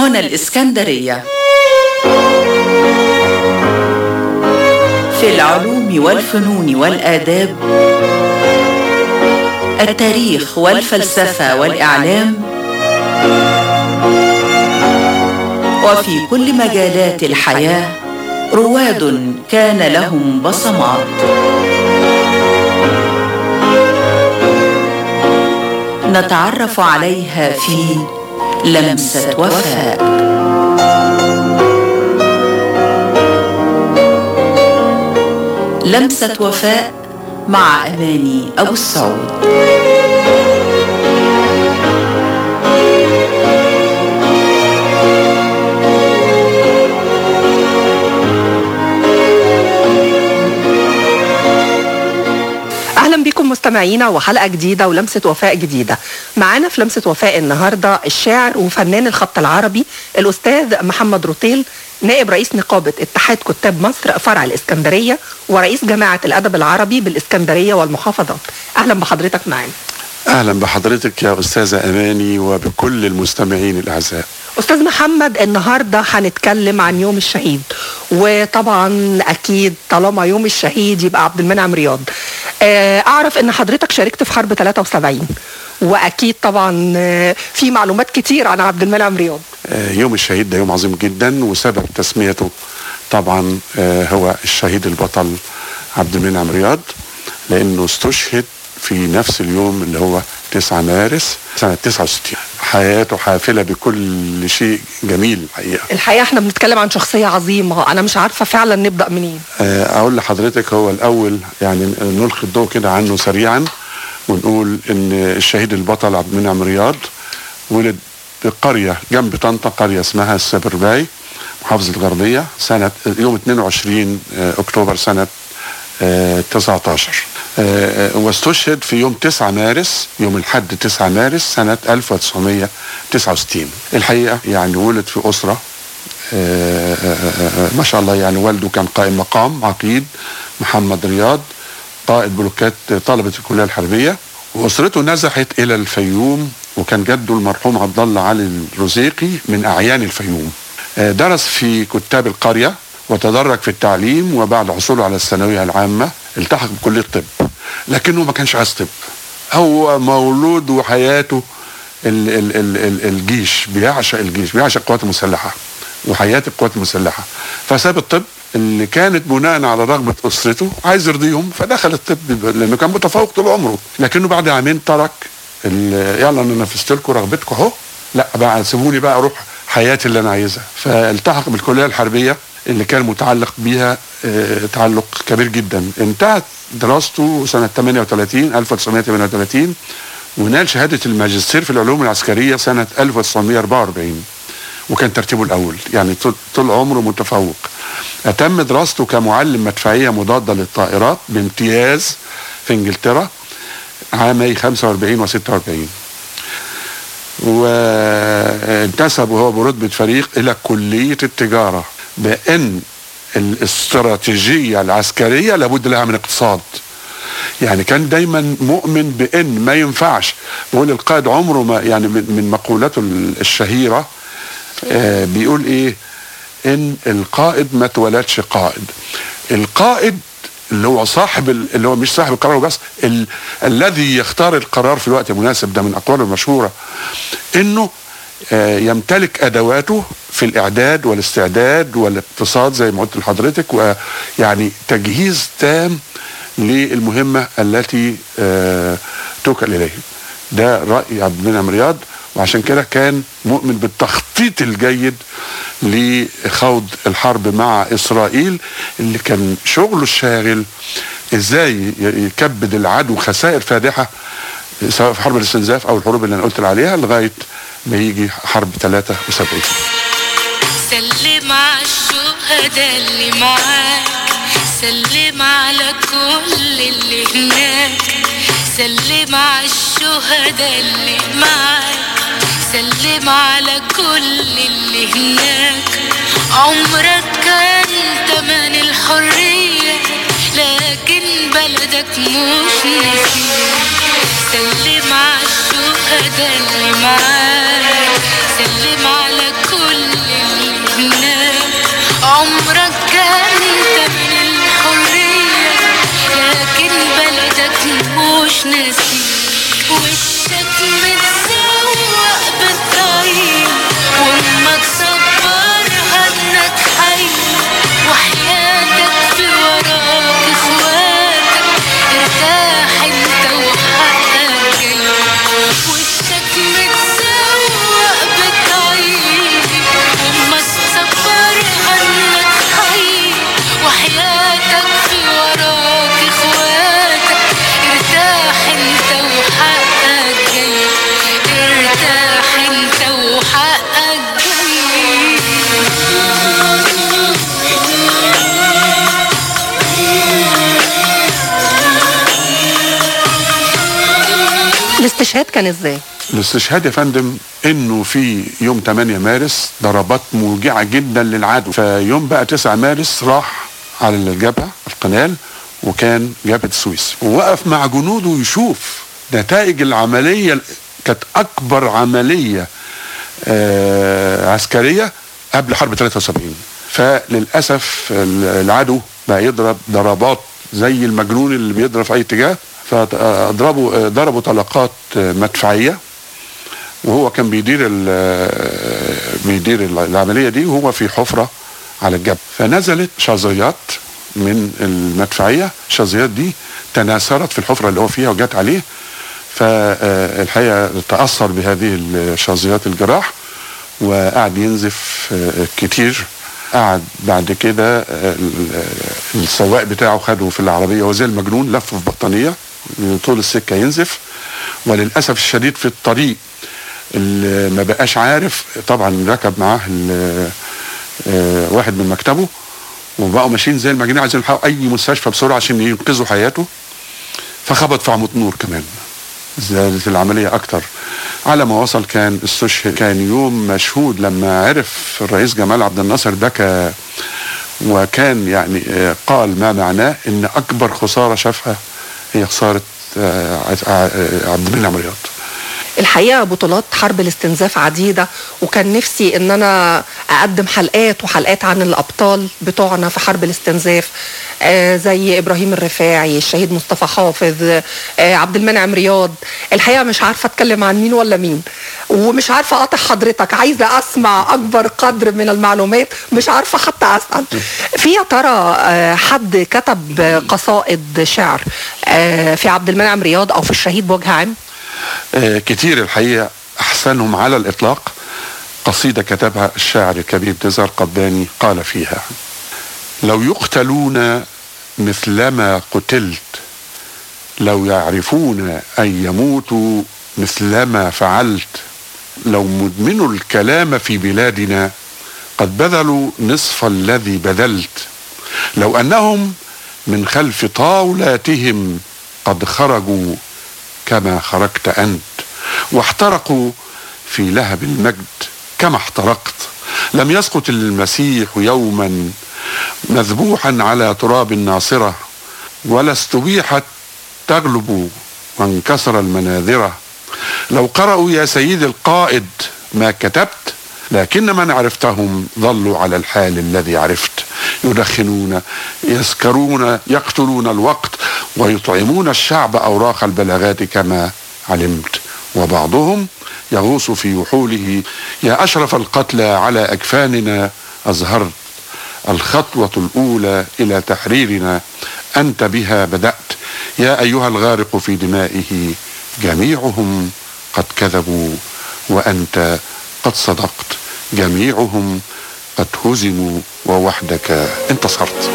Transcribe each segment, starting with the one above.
هنا الإسكندرية في العلوم والفنون والآداب التاريخ والفلسفة والإعلام وفي كل مجالات الحياة رواد كان لهم بصمات نتعرف عليها في لمسة وفاء لمسة وفاء مع أماني أبو السعود اهلا بكم مستمعينا وحلقه جديده ولمسه وفاء جديده معانا في لمسه وفاء النهارده الشاعر وفنان الخط العربي الاستاذ محمد روتيل نائب رئيس نقابه اتحاد كتاب مصر فرع الاسكندريه ورئيس جماعه الادب العربي بالاسكندريه والمحافظات اهلا بحضرتك معانا اهلا بحضرتك يا استاذه اماني وبكل المستمعين الاعزاء استاذ محمد النهارده هنتكلم عن يوم الشهيد وطبعا اكيد طالما يوم الشهيد يبقى عبد المنعم رياض آه، اعرف ان حضرتك شاركت في حرب 73 واكيد طبعا آه، في معلومات كتير عن عبد المنعم رياض آه، يوم الشهيد ده يوم عظيم جدا وسبب تسميته طبعا آه، هو الشهيد البطل عبد المنعم رياض لانه استشهد في نفس اليوم اللي هو 9 مارس سنة 69 حياته حافلة بكل شيء جميل الحقيقة الحقيقه احنا بنتكلم عن شخصيه عظيمه انا مش عارفه فعلا نبدا منين آه، اقول لحضرتك هو الاول يعني نلقي الضوء كده عنه سريعا ونقول ان الشهيد البطل عبد المنعم رياض ولد بقريه جنب طنطا قريه اسمها السبرباي محافظه الغربيه سنه يوم 22 آه، اكتوبر سنه آه، 19 آه، آه، واستشهد في يوم 9 مارس يوم الحد 9 مارس سنه 1969 الحقيقه يعني ولد في اسره آه، آه، آه، ما شاء الله يعني والده كان قائم مقام عقيد محمد رياض قائد بلوكات طلبة الكلية الحربية وأسرته نزحت إلى الفيوم وكان جده المرحوم عبد الله علي الرزيقي من أعيان الفيوم آه، درس في كتاب القرية وتدرج في التعليم وبعد حصوله على الثانوية العامة التحق بكلية الطب لكنه ما كانش عايز طب هو مولود وحياته ال ال ال ال الجيش بيعشق الجيش بيعشق القوات المسلحة وحياة القوات المسلحة فساب الطب اللي كانت بناء على رغبة أسرته عايز يرضيهم فدخل الطب لأنه كان متفوق طول عمره لكنه بعد عامين ترك ال- يلا أنا نفذت لكم رغبتكم أهو لا بقى سيبوني بقى أروح حياتي اللي أنا عايزها فالتحق بالكلية الحربية اللي كان متعلق بيها آه، تعلق كبير جدا انتهت دراسته سنة 38 1938 ونال شهادة الماجستير في العلوم العسكرية سنة 1944 وكان ترتيبه الأول يعني طول- طول عمره متفوق أتم دراسته كمعلم مدفعية مضادة للطائرات بامتياز في إنجلترا عامي 45 و 46 وانتسب وهو برتبة فريق إلى كلية التجارة بأن الاستراتيجية العسكرية لابد لها من اقتصاد يعني كان دايما مؤمن بان ما ينفعش بيقول القائد عمره ما يعني من من مقولته الشهيره آه بيقول ايه ان القائد ما اتولدش قائد القائد اللي هو صاحب ال- اللي هو مش صاحب القرار بس ال... الذي يختار القرار في الوقت المناسب ده من اقواله المشهوره انه آه، يمتلك ادواته في الاعداد والاستعداد والاقتصاد زي ما قلت لحضرتك ويعني تجهيز تام للمهمه التي آه، توكل اليه ده راي عبد المنعم رياض وعشان كده كان مؤمن بالتخطيط الجيد لخوض الحرب مع اسرائيل اللي كان شغله الشاغل ازاي ي- يكبد العدو خسائر فادحه سواء في حرب الاستنزاف او الحروب اللي انا قلت عليها لغايه ما يجي حرب 73 سلم على الشهداء اللي معاك سلم على كل اللي هناك سلم على الشهداء اللي معاك سلم على كل اللي هناك عمرك كان تمن الحرية لكن بلدك مش نسيك سلم على الشهداء اللي معاك سلم على كل ناسيك وشك متسوق بالطيب وما تصبرها انك حي وحياتك في وراك اخواتك ارتاح انت وحقك جاي وشك متسوق بالطيب وما تصبرها انك حي وحياتك في وراك اخواتك ارتاح انت وحقك جاي ارتاح انت وحقك جاي الاستشهاد كان ازاي؟ الاستشهاد يا فندم انه في يوم 8 مارس ضربات موجعه جدا للعدو فيوم بقى 9 مارس راح على الجبهه القنال وكان جبهه السويس ووقف مع جنوده يشوف نتائج العمليه كانت اكبر عمليه آه عسكريه قبل حرب 73 فللاسف العدو بقى يضرب ضربات زي المجنون اللي بيضرب في اي اتجاه فضربوا ضربوا طلقات مدفعيه وهو كان بيدير ال- بيدير العمليه دي وهو في حفره على الجبل فنزلت شظيات من المدفعيه الشظيات دي تناثرت في الحفره اللي هو فيها وجت عليه فالحقيقه تاثر بهذه الشظيات الجراح وقعد ينزف كتير قعد بعد كده ال- السواق بتاعه خده في العربيه وهو زي المجنون لفه في بطانيه طول السكه ينزف وللاسف الشديد في الطريق اللي ما بقاش عارف طبعا ركب معاه ال- آه، واحد من مكتبه وبقوا ماشيين زي المجانين عايزين يلحقوا اي مستشفى بسرعه عشان ينقذوا حياته فخبط في عمود نور كمان زادت العملية أكتر على ما وصل كان استشهد كان يوم مشهود لما عرف الرئيس جمال عبد الناصر بكى وكان يعني آه، قال ما معناه إن أكبر خسارة شافها هي خسارة آه، عز- آه، عبد المنعم رياض الحقيقه بطولات حرب الاستنزاف عديده وكان نفسي ان انا اقدم حلقات وحلقات عن الابطال بتوعنا في حرب الاستنزاف آه زي ابراهيم الرفاعي الشهيد مصطفى حافظ آه عبد المنعم رياض الحقيقه مش عارفه اتكلم عن مين ولا مين ومش عارفه اقاطع حضرتك عايزه اسمع اكبر قدر من المعلومات مش عارفه حتى اسال في يا ترى آه حد كتب قصائد شعر آه في عبد المنعم رياض او في الشهيد بوجه عام آه، كتير الحقيقة أحسنهم على الإطلاق قصيدة كتبها الشاعر الكبير نزار قباني قال فيها لو يقتلون مثلما قتلت لو يعرفون أن يموتوا مثلما فعلت لو مدمنوا الكلام في بلادنا قد بذلوا نصف الذي بذلت لو أنهم من خلف طاولاتهم قد خرجوا كما خرجت أنت واحترقوا في لهب المجد كما احترقت لم يسقط المسيح يوما مذبوحا على تراب الناصرة ولا استبيحت تغلب وانكسر المناذرة لو قرأوا يا سيد القائد ما كتبت لكن من عرفتهم ظلوا على الحال الذي عرفت يدخنون يسكرون يقتلون الوقت ويطعمون الشعب أوراق البلاغات كما علمت وبعضهم يغوص في وحوله يا أشرف القتلى على أكفاننا أزهرت الخطوة الأولى إلى تحريرنا أنت بها بدأت يا أيها الغارق في دمائه جميعهم قد كذبوا وأنت قد صدقت جميعهم قد هزموا ووحدك انتصرت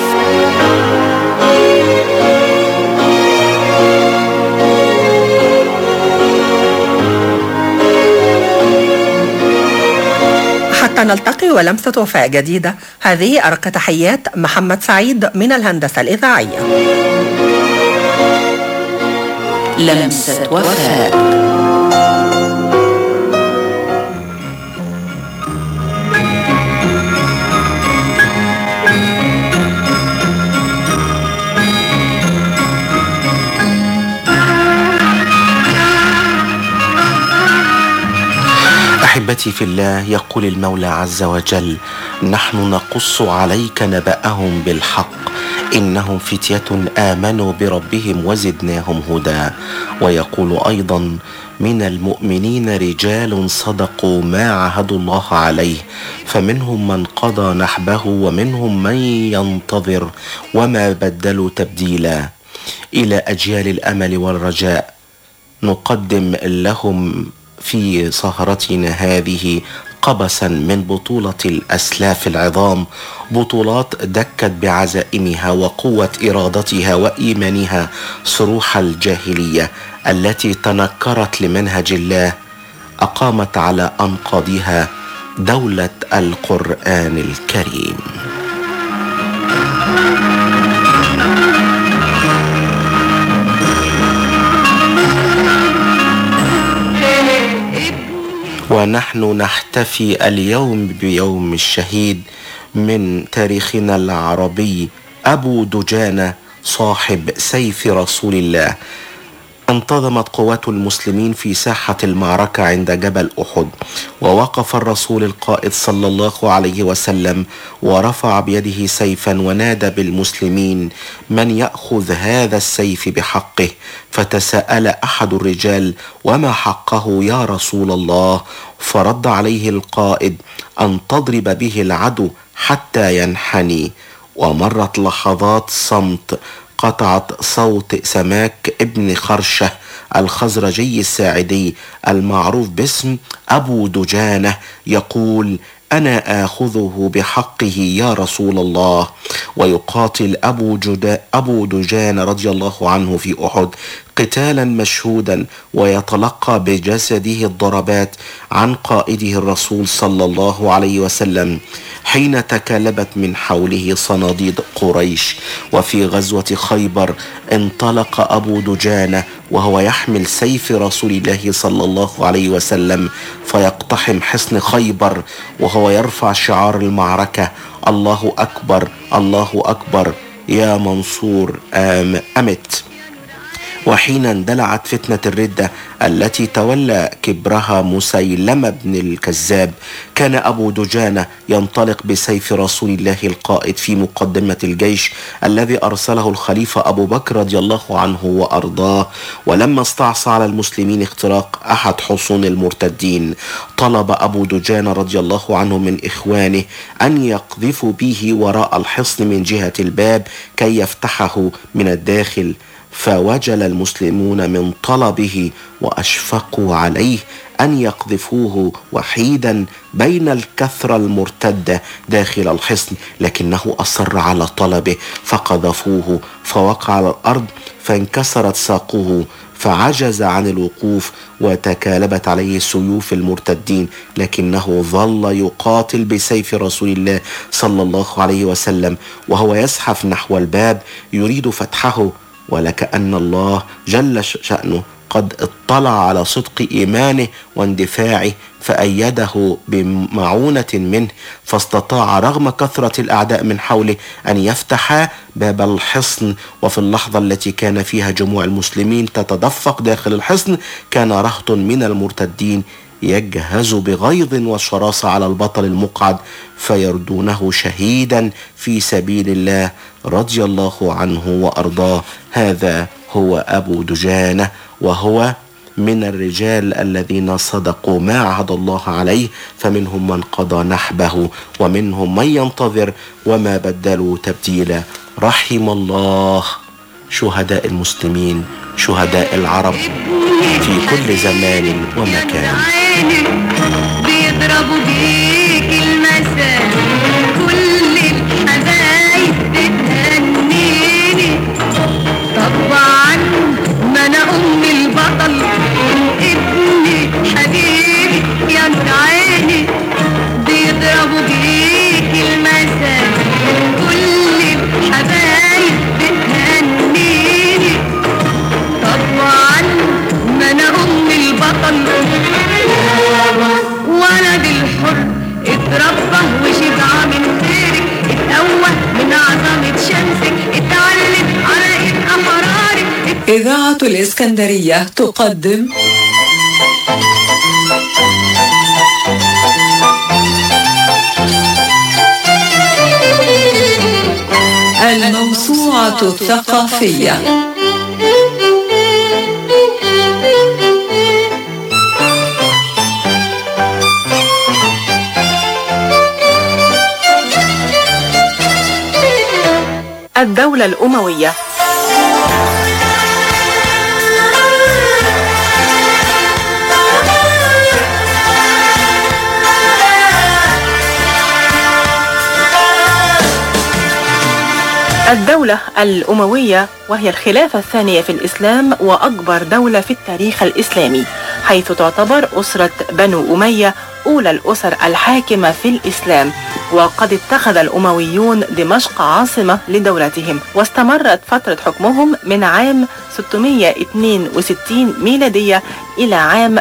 حتى نلتقي ولمسة وفاء جديدة هذه أرق تحيات محمد سعيد من الهندسة الإذاعية لمسة وفاء احبتي في الله يقول المولى عز وجل نحن نقص عليك نباهم بالحق إنهم فتية آمنوا بربهم وزدناهم هدى ويقول أيضا من المؤمنين رجال صدقوا ما عهدوا الله عليه فمنهم من قضى نحبه ومنهم من ينتظر وما بدلوا تبديلا إلى أجيال الأمل والرجاء نقدم لهم في سهرتنا هذه قبسا من بطولة الأسلاف العظام بطولات دكت بعزائمها وقوة إرادتها وإيمانها صروح الجاهلية التي تنكرت لمنهج الله أقامت على أنقاضها دولة القرآن الكريم ونحن نحتفي اليوم بيوم الشهيد من تاريخنا العربي أبو دجانة صاحب سيف رسول الله انتظمت قوات المسلمين في ساحة المعركة عند جبل أحد ووقف الرسول القائد صلى الله عليه وسلم ورفع بيده سيفا ونادى بالمسلمين من يأخذ هذا السيف بحقه فتساءل أحد الرجال وما حقه يا رسول الله فرد عليه القائد أن تضرب به العدو حتى ينحني ومرت لحظات صمت قطعت صوت سماك ابن خرشة الخزرجي الساعدي المعروف باسم أبو دجانة يقول أنا آخذه بحقه يا رسول الله ويقاتل أبو, جدا أبو دجان رضي الله عنه في أحد قتالا مشهودا ويتلقى بجسده الضربات عن قائده الرسول صلى الله عليه وسلم حين تكالبت من حوله صناديد قريش وفي غزوة خيبر انطلق أبو دجانة وهو يحمل سيف رسول الله صلى الله عليه وسلم فيقتحم حصن خيبر وهو يرفع شعار المعركة الله أكبر الله أكبر يا منصور آم أمت وحين اندلعت فتنة الردة التي تولى كبرها مسيلمة بن الكذاب كان أبو دجانة ينطلق بسيف رسول الله القائد في مقدمة الجيش الذي أرسله الخليفة أبو بكر رضي الله عنه وأرضاه ولما استعصى على المسلمين اختراق أحد حصون المرتدين طلب أبو دجانة رضي الله عنه من إخوانه أن يقذفوا به وراء الحصن من جهة الباب كي يفتحه من الداخل فوجل المسلمون من طلبه واشفقوا عليه ان يقذفوه وحيدا بين الكثره المرتده داخل الحصن لكنه اصر على طلبه فقذفوه فوقع على الارض فانكسرت ساقه فعجز عن الوقوف وتكالبت عليه سيوف المرتدين لكنه ظل يقاتل بسيف رسول الله صلى الله عليه وسلم وهو يزحف نحو الباب يريد فتحه ولكأن الله جل شأنه قد اطلع على صدق إيمانه واندفاعه فأيده بمعونة منه فاستطاع رغم كثرة الأعداء من حوله أن يفتح باب الحصن وفي اللحظة التي كان فيها جموع المسلمين تتدفق داخل الحصن كان رهط من المرتدين يجهز بغيظ وشراسة على البطل المقعد فيردونه شهيدا في سبيل الله رضي الله عنه وأرضاه هذا هو أبو دجانة وهو من الرجال الذين صدقوا ما عهد الله عليه فمنهم من قضى نحبه ومنهم من ينتظر وما بدلوا تبديلا رحم الله شهداء المسلمين شهداء العرب في كل زمان ومكان بيضربوا بيك المثل كل الحبايب بتهنيني طبعا ما انا ام البطل ابني حبيبي يا نور عيني بيضربوا بيك المثل كل الحبايب بتهنيني طبعا ما انا ام البطل ولد الحر اتربى وشبع من خيرك اتقوى من عظمة شمسك اتعلم على ايد احرارك إذاعة الإسكندرية تقدم الموسوعة الثقافية الدولة الأموية الدولة الأموية وهي الخلافة الثانية في الإسلام وأكبر دولة في التاريخ الإسلامي حيث تعتبر أسرة بنو أمية أولى الأسر الحاكمة في الإسلام وقد اتخذ الأمويون دمشق عاصمة لدولتهم واستمرت فترة حكمهم من عام 662 ميلادية إلى عام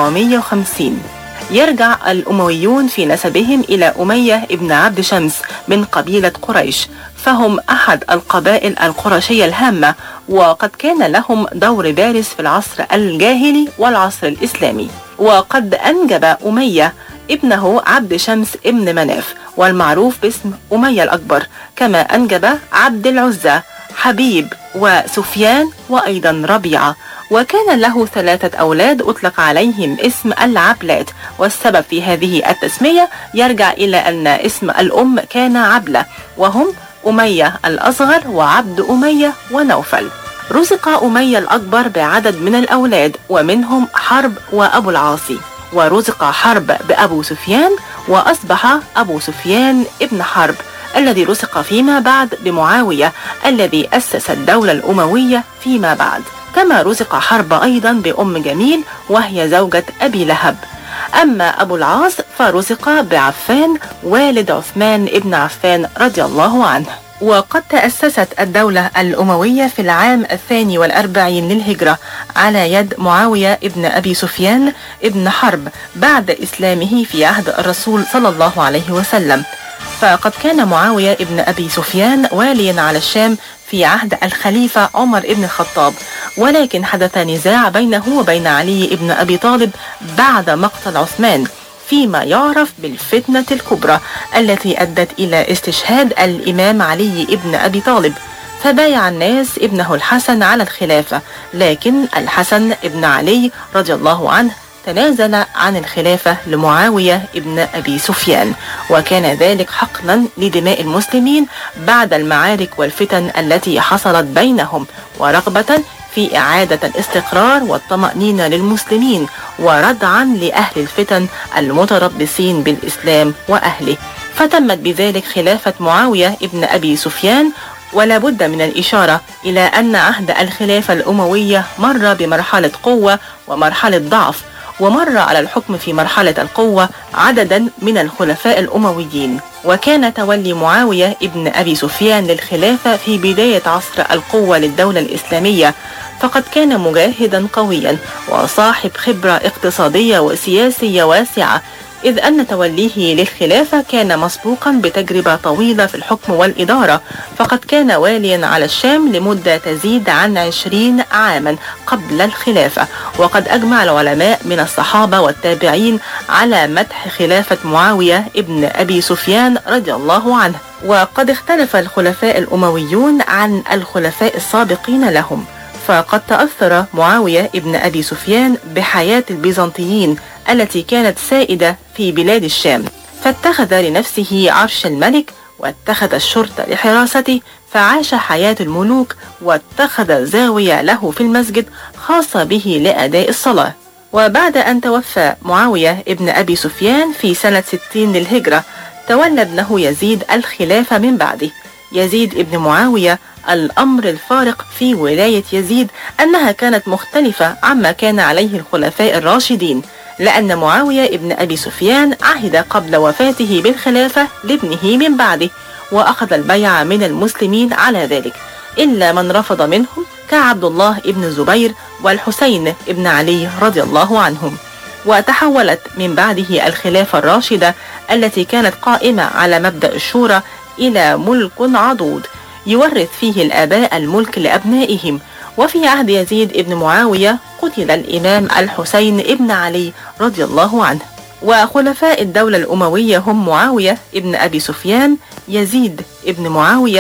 750 يرجع الأمويون في نسبهم إلى أمية ابن عبد شمس من قبيلة قريش فهم أحد القبائل القرشية الهامة وقد كان لهم دور بارز في العصر الجاهلي والعصر الإسلامي وقد أنجب أمية ابنه عبد شمس ابن مناف والمعروف باسم أمية الأكبر كما أنجب عبد العزى حبيب وسفيان وأيضا ربيعة وكان له ثلاثة أولاد أطلق عليهم اسم العبلات والسبب في هذه التسمية يرجع إلى أن اسم الأم كان عبلة وهم أمية الأصغر وعبد أمية ونوفل رزق أمية الأكبر بعدد من الأولاد ومنهم حرب وأبو العاصي ورزق حرب بأبو سفيان وأصبح أبو سفيان ابن حرب الذي رزق فيما بعد بمعاوية الذي أسس الدولة الأموية فيما بعد كما رزق حرب أيضا بأم جميل وهي زوجة أبي لهب أما أبو العاص فرزق بعفان والد عثمان ابن عفان رضي الله عنه وقد تأسست الدولة الأموية في العام الثاني والأربعين للهجرة على يد معاوية ابن أبي سفيان ابن حرب بعد إسلامه في عهد الرسول صلى الله عليه وسلم فقد كان معاوية ابن أبي سفيان واليا على الشام في عهد الخليفة عمر ابن الخطاب ولكن حدث نزاع بينه وبين علي ابن أبي طالب بعد مقتل عثمان فيما يعرف بالفتنة الكبرى التي أدت إلى استشهاد الإمام علي ابن أبي طالب فبايع الناس ابنه الحسن على الخلافة لكن الحسن ابن علي رضي الله عنه تنازل عن الخلافة لمعاوية ابن أبي سفيان وكان ذلك حقنا لدماء المسلمين بعد المعارك والفتن التي حصلت بينهم ورغبة في إعادة الاستقرار والطمأنينة للمسلمين وردعا لأهل الفتن المتربصين بالإسلام وأهله فتمت بذلك خلافة معاوية ابن أبي سفيان ولا بد من الإشارة إلى أن عهد الخلافة الأموية مر بمرحلة قوة ومرحلة ضعف ومر على الحكم في مرحلة القوة عددا من الخلفاء الأمويين وكان تولي معاوية ابن أبي سفيان للخلافة في بداية عصر القوة للدولة الإسلامية فقد كان مجاهدا قويا وصاحب خبرة اقتصادية وسياسية واسعة إذ أن توليه للخلافة كان مسبوقا بتجربة طويلة في الحكم والإدارة فقد كان واليا على الشام لمدة تزيد عن عشرين عاما قبل الخلافة وقد أجمع العلماء من الصحابة والتابعين على مدح خلافة معاوية ابن أبي سفيان رضي الله عنه وقد اختلف الخلفاء الأمويون عن الخلفاء السابقين لهم فقد تأثر معاوية ابن أبي سفيان بحياة البيزنطيين التي كانت سائدة في بلاد الشام فاتخذ لنفسه عرش الملك واتخذ الشرطة لحراسته فعاش حياة الملوك واتخذ زاوية له في المسجد خاصة به لأداء الصلاة وبعد أن توفى معاوية ابن أبي سفيان في سنة 60 للهجرة تولى ابنه يزيد الخلافة من بعده يزيد ابن معاوية الأمر الفارق في ولاية يزيد أنها كانت مختلفة عما كان عليه الخلفاء الراشدين لأن معاوية ابن أبي سفيان عهد قبل وفاته بالخلافة لابنه من بعده وأخذ البيعة من المسلمين على ذلك إلا من رفض منهم كعبد الله ابن الزبير والحسين ابن علي رضي الله عنهم وتحولت من بعده الخلافة الراشدة التي كانت قائمة على مبدأ الشورى إلى ملك عضوض يورث فيه الآباء الملك لأبنائهم وفي عهد يزيد ابن معاوية قتل الإمام الحسين ابن علي رضي الله عنه وخلفاء الدولة الأموية هم معاوية ابن أبي سفيان يزيد ابن معاوية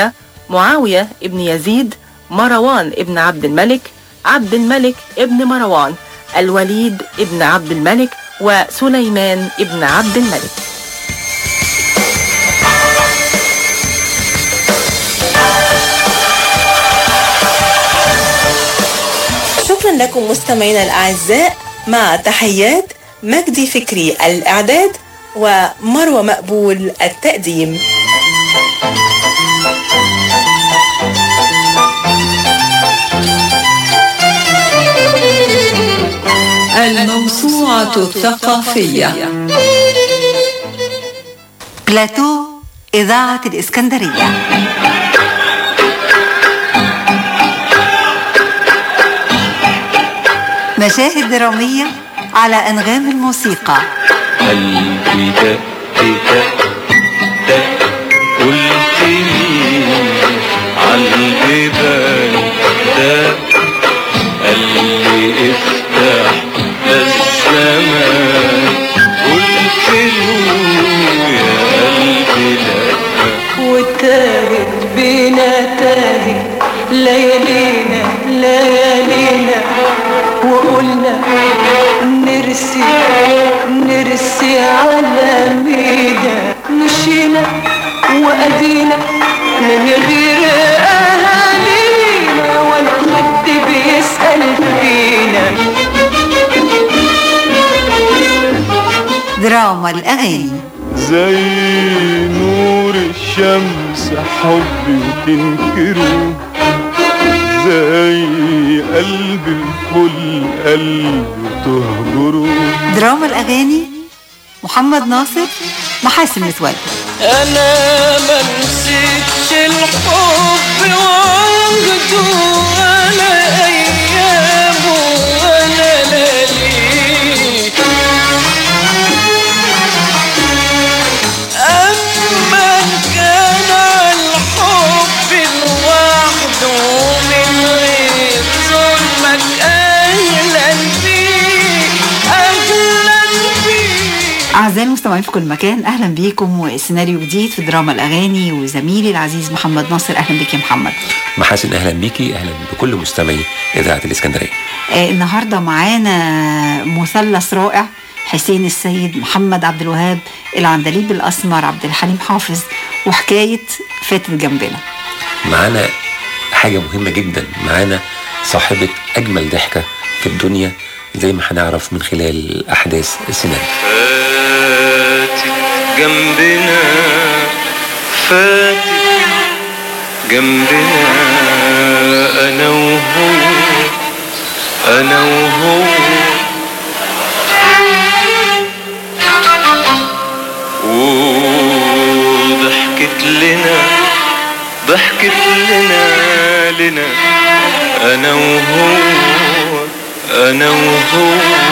معاوية ابن يزيد مروان ابن عبد الملك عبد الملك ابن مروان الوليد ابن عبد الملك وسليمان ابن عبد الملك شكرا لكم مستمعينا الأعزاء مع تحيات مجدي فكري الإعداد ومروة مقبول التقديم الموسوعة الثقافية بلاتو إذاعة الإسكندرية مشاهد درامية على أنغام الموسيقى قلبي دق دق دق قلت مين عالجبال دق قال لي افتح للزمان قلت له يا قلبي لا وتاهت بينا تاهت ليالينا ليالينا وقلنا نرسي نرسي على مينا مشينا وأدينا من غير أهالينا ولا حد بيسأل فينا دراما الأغاني زي نور الشمس حبي وتنكره زي قلب الكل قلبي تهجره دراما الأغاني محمد ناصر محاسن متولي انا ما نسيتش الحب وعهده ولا ايامه ولا لياليه اما كان الحب لوحده من غير ظلمك اهلا بيه اهلا بيه أعزائي المستمعين في كل مكان أهلا بيكم وسيناريو جديد في دراما الأغاني وزميلي العزيز محمد ناصر أهلا بيك يا محمد محاسن اهلا بيكي اهلا بكل مستمعي اذاعه الاسكندريه آه النهاردة معانا مثلث رائع حسين السيد محمد عبد الوهاب العندليب الأسمر عبد الحليم حافظ وحكاية فاتت جنبنا معانا حاجه مهمه جدا معانا صاحبه اجمل ضحكه في الدنيا زي ما هنعرف من خلال احداث السيناريو فاتت جنبنا فاتت جنبنا انا وهو انا وهو وضحكت لنا ضحكت لنا لنا انا وهو انا وهو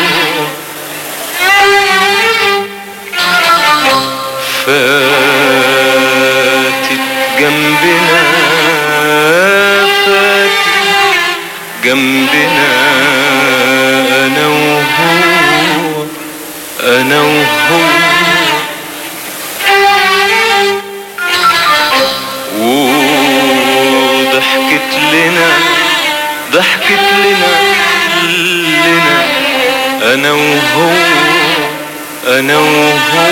فاتت جنبنا فاتت جنبنا انا وهو انا وهو وضحكت لنا ضحكت لنا لنا انا وهو انا وهو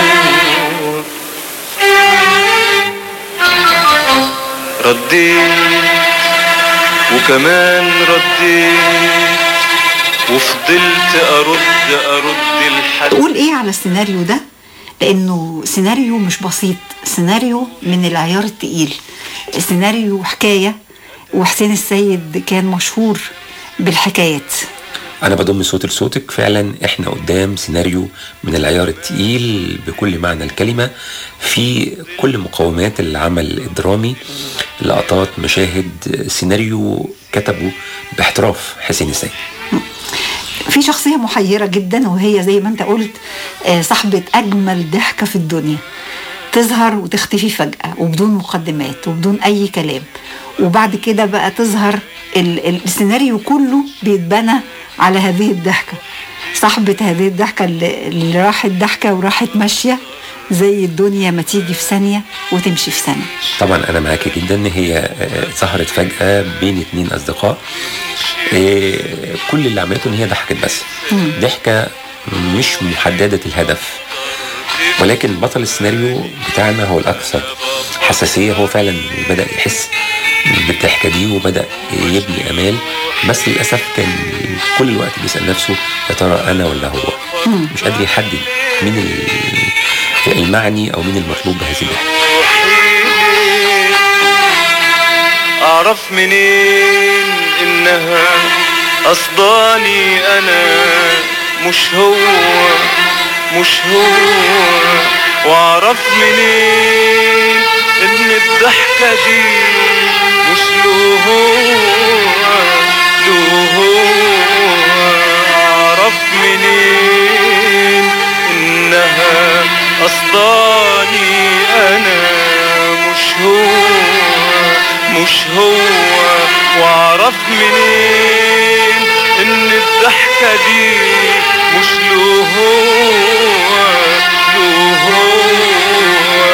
رديت وكمان رديت وفضلت ارد ارد لحد تقول إيه على السيناريو ده لأنه سيناريو مش بسيط سيناريو من العيار التقيل سيناريو حكاية وحسين السيد كان مشهور بالحكايات انا بضم صوت لصوتك فعلا احنا قدام سيناريو من العيار التقيل بكل معنى الكلمه في كل مقومات العمل الدرامي لقطات مشاهد سيناريو كتبه باحتراف حسين السيد في شخصية محيرة جدا وهي زي ما انت قلت آه، صاحبة أجمل ضحكة في الدنيا تظهر وتختفي فجأة وبدون مقدمات وبدون أي كلام وبعد كده بقى تظهر ال- ال- السيناريو كله بيتبنى على هذه الضحكة صاحبة هذه الضحكة اللي اللي راحت ضحكة وراحت ماشية زي الدنيا ما تيجي في ثانيه وتمشي في ثانيه طبعا انا معاكي جدا ان هي آه، ظهرت فجاه بين اتنين اصدقاء آه، كل اللي عملته ان هي ضحكت بس ضحكه مش محدده الهدف ولكن بطل السيناريو بتاعنا هو الاكثر حساسيه هو فعلا بدا يحس بالضحكه دي وبدا يبني امال بس للاسف كان كل الوقت بيسال نفسه يا ترى انا ولا هو مش قادر يحدد مين ال- المعني او مين المطلوب بهذه الضحكه اعرف منين انها قصداني انا مش هو مش هو واعرف منين ان الضحكة دي مش له هو له هو اعرف منين انها قصداني انا مش هو مش هو واعرف منين ان الضحكة دي مش له هو له هو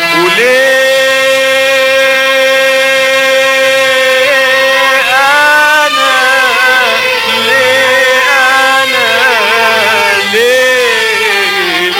وليه انا ليه انا ليه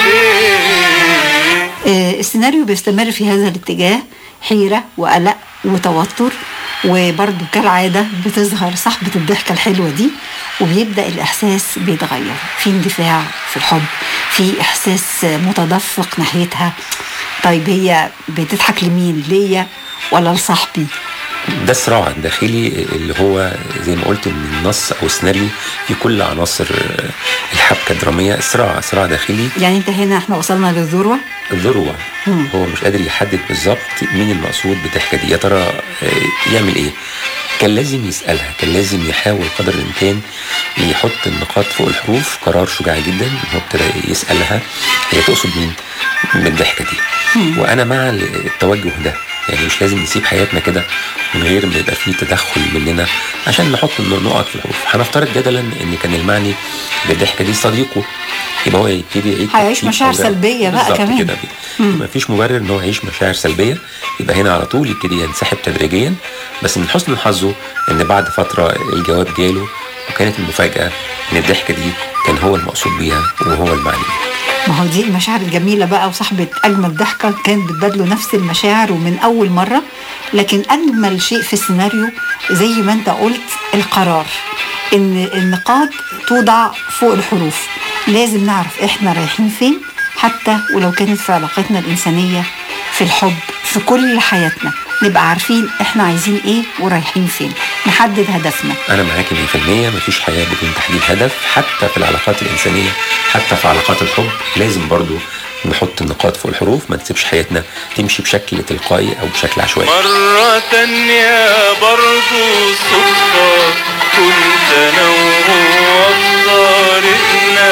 ليه آه، السيناريو بيستمر في هذا الاتجاه حيرة وقلق وتوتر وبرضه كالعادة بتظهر صاحبة الضحكة الحلوة دي وبيبدأ الإحساس بيتغير في اندفاع في الحب في إحساس متدفق ناحيتها طيب هي بتضحك لمين ليا ولا لصاحبي ده صراع داخلي اللي هو زي ما قلت ان النص او السيناريو في كل عناصر الحبكه الدراميه صراع صراع داخلي يعني انت هنا احنا وصلنا للذروة الذروه هو مش قادر يحدد بالظبط مين المقصود بالضحكه دي يا ترى آه، يعمل ايه كان لازم يسالها كان لازم يحاول قدر الامكان يحط النقاط فوق الحروف قرار شجاع جدا ان هو ابتدى يسالها هي تقصد مين بالضحكه دي وانا مع التوجه ده يعني مش لازم نسيب حياتنا كده من غير ما يبقى فيه تدخل مننا عشان نحط النقط في الحروف هنفترض جدلا ان كان المعني بالضحكه دي صديقه يبقى هو يبتدي يعيد هيعيش ترتيب مشاعر أوراقه. سلبية بقى بالظبط كمان. كده ما فيش مبرر ان هو يعيش مشاعر سلبيه يبقى هنا على طول يبتدي ينسحب تدريجيا بس من حسن حظه ان بعد فتره الجواب جاله وكانت المفاجاه ان الضحكه دي كان هو المقصود بيها وهو المعني ما هو دي المشاعر الجميلة بقى وصاحبة أجمل ضحكة كانت بتبادله نفس المشاعر ومن أول مرة لكن أجمل شيء في السيناريو زي ما أنت قلت القرار إن النقاط توضع فوق الحروف لازم نعرف إحنا رايحين فين حتى ولو كانت في علاقتنا الإنسانية في الحب في كل حياتنا نبقى عارفين إحنا عايزين إيه ورايحين فين نحدد هدفنا انا معاكي 100% مفيش حياه بدون تحديد هدف حتى في العلاقات الانسانيه حتى في علاقات الحب لازم برضو نحط النقاط فوق الحروف ما نسيبش حياتنا تمشي بشكل تلقائي او بشكل عشوائي مرة تانية برضو صدفة كنت أنا وهو في طريقنا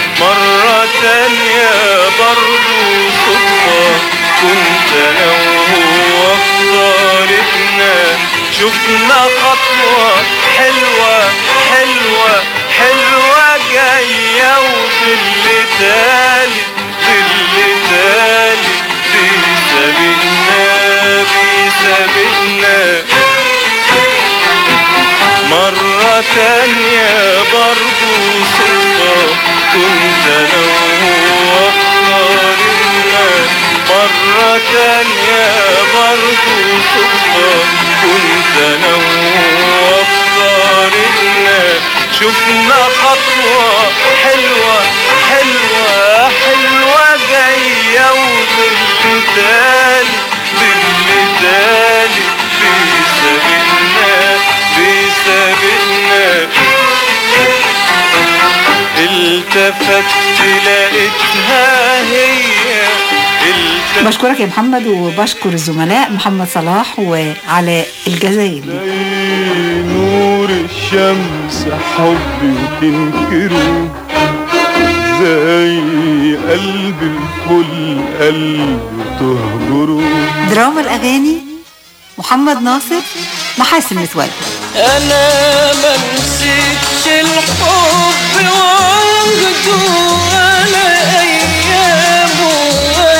مرة تانية برضو صدفة كنت أنا وهو في طريقنا شفنا خطوة حلوة حلوة حلوة جاية وظل تالت ظل تالت بيسابقنا بيسابقنا مرة تانية برضو صدفة كنت أنا وهو في طريقنا مرة تانية برضو صدفة كنت أنا وهو في طريقنا شفنا خطوة حلوة حلوة حلوة جاية وظل تالي ظل تالي بيسابقنا بيسابقنا التفت لقيتها هي التفت بشكرك يا محمد وبشكر الزملاء محمد صلاح وعلاء الجزائري زي نور الشمس حبي وتنكره زي قلب الفل قلب تهجره دراما الأغاني محمد ناصر محاسن متولي انا ما نسيتش الحب وعهده ولا ايامه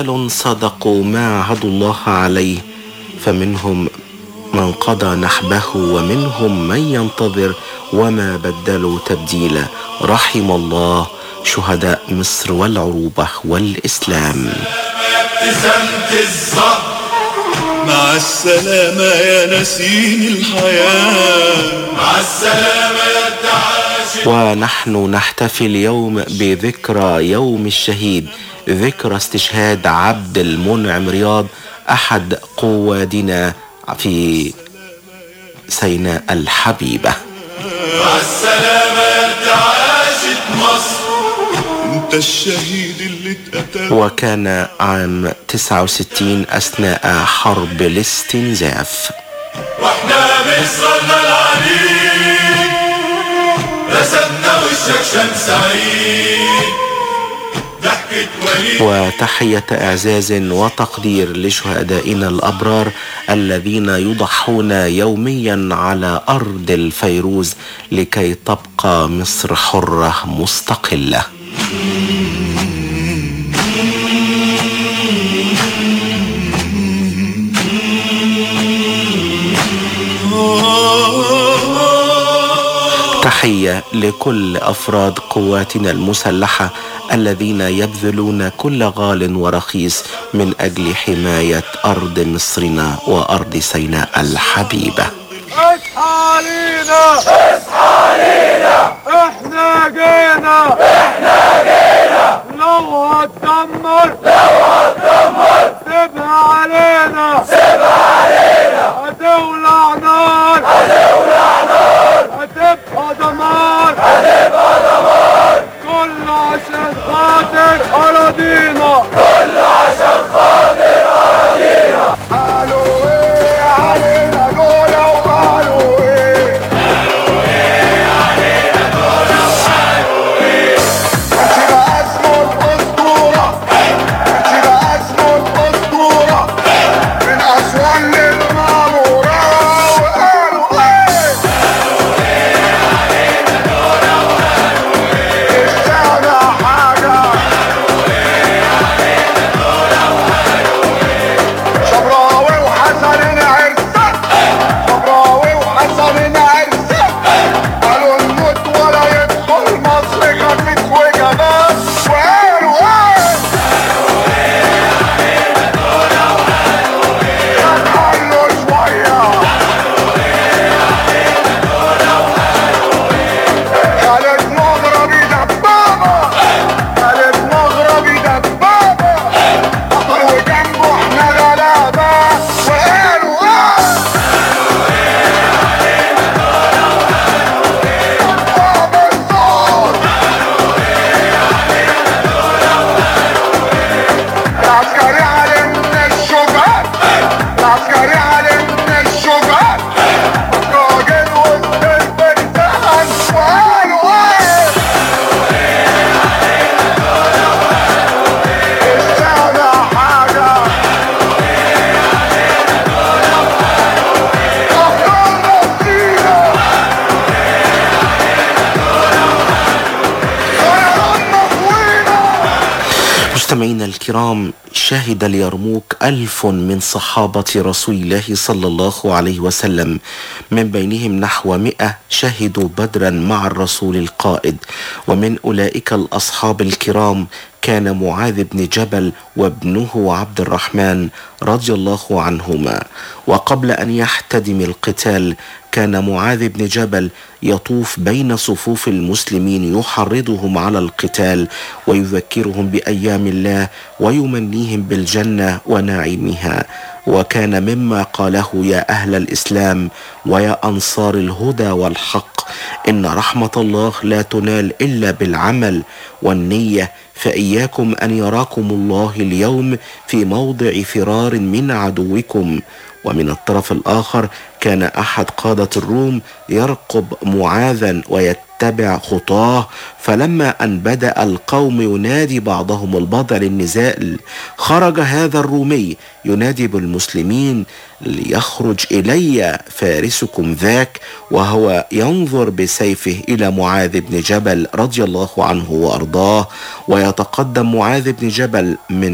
رجال صدقوا ما عهدوا الله عليه فمنهم من قضى نحبه ومنهم من ينتظر وما بدلوا تبديلا رحم الله شهداء مصر والعروبة والإسلام ابتسامة الزهر مع السلامة يا نسيم الحياة مع السلامة يا تعاشر ونحن نحتفي اليوم بذكرى يوم الشهيد ذكرى استشهاد عبد المنعم رياض أحد قوادنا في سيناء الحبيبة مع السلامة يا تعاشر مصر انت الشهيد اللي اتقتل وكان عام 69 أثناء حرب الاستنزاف واحنا بصرنا العنيد رسمنا وشك شمس عيد ضحكة وليد وتحية إعزاز وتقدير لشهدائنا الأبرار الذين يضحون يوميا على أرض الفيروز لكي تبقى مصر حرة مستقلة تحية لكل أفراد قواتنا المسلحة الذين يبذلون كل غال ورخيص من أجل حماية أرض مصرنا وأرض سيناء الحبيبة اصحى علينا اصحى علينا احنا جينا احنا جينا لو هتدمر لو هتدمر سيبها علينا سيبها علينا هتولع نار هتولع نار هتبقى دمار هتبقى دمار كل عشان خاطر اراضينا كل عشان خاطر اراضينا قالوا ايه علينا دول وقالوا ايه انت بقى اسمه الاسطوره انت بقى اسمه الاسطوره من اسوان للمعموره وقالوا ايه الشارع حاجه شبراوي وحسن عرسه شبراوي وحسن عرسه قالوا الموت ولا يدخل مصر كانت وجبات وقالوا ايه هتحلوا شويه خالد مغربي دبابه خالد مغربي دبابه بطل وجنبه احنا غلابه وقالوا ايه العسكري علمنا الشجاع العسكري علمنا الشجاع الراجل وسط البرتقال وقالوا ايه الشارع حاجة أخطرنا فينا طيران مفوينا مستمعينا الكرام شهد اليرموك ألف من صحابة رسول الله صلى الله عليه وسلم من بينهم نحو مئة شهدوا بدرا مع الرسول القائد ومن أولئك الأصحاب الكرام كان معاذ بن جبل وابنه عبد الرحمن رضي الله عنهما وقبل أن يحتدم القتال كان معاذ بن جبل يطوف بين صفوف المسلمين يحرضهم على القتال ويذكرهم بايام الله ويمنيهم بالجنه ونعيمها وكان مما قاله يا اهل الاسلام ويا انصار الهدى والحق ان رحمه الله لا تنال الا بالعمل والنيه فاياكم ان يراكم الله اليوم في موضع فرار من عدوكم ومن الطرف الآخر كان أحد قادة الروم يرقب معاذا ويتبع خطاه فلما أن بدأ القوم ينادي بعضهم البعض للنزال خرج هذا الرومي ينادي بالمسلمين ليخرج إلي فارسكم ذاك وهو ينظر بسيفه إلى معاذ بن جبل رضي الله عنه وأرضاه ويتقدم معاذ بن جبل من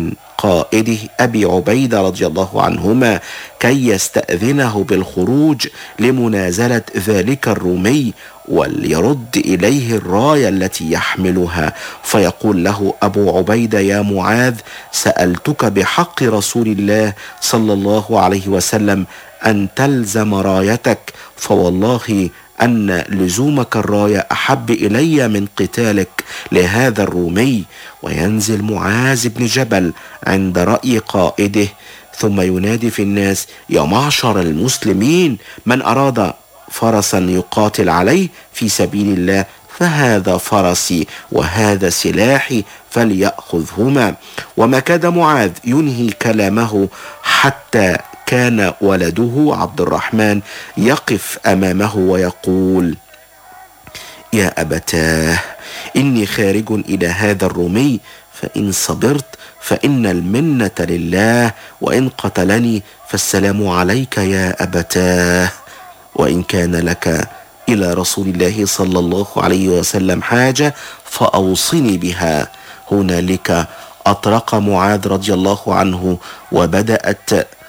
قائده أبي عبيدة رضي الله عنهما كي يستأذنه بالخروج لمنازلة ذلك الرومي وليرد إليه الراية التي يحملها فيقول له أبو عبيدة يا معاذ سألتك بحق رسول الله صلى الله عليه وسلم أن تلزم رايتك فوالله أن لزومك الراية أحب إلي من قتالك لهذا الرومي وينزل معاذ بن جبل عند رأي قائده ثم ينادي في الناس يا معشر المسلمين من أراد فرسا يقاتل عليه في سبيل الله فهذا فرسي وهذا سلاحي فليأخذهما وما كاد معاذ ينهي كلامه حتى كان ولده عبد الرحمن يقف امامه ويقول يا ابتاه اني خارج الى هذا الرومي فان صبرت فان المنه لله وان قتلني فالسلام عليك يا ابتاه وان كان لك الى رسول الله صلى الله عليه وسلم حاجه فاوصني بها هنالك اطرق معاذ رضي الله عنه وبدات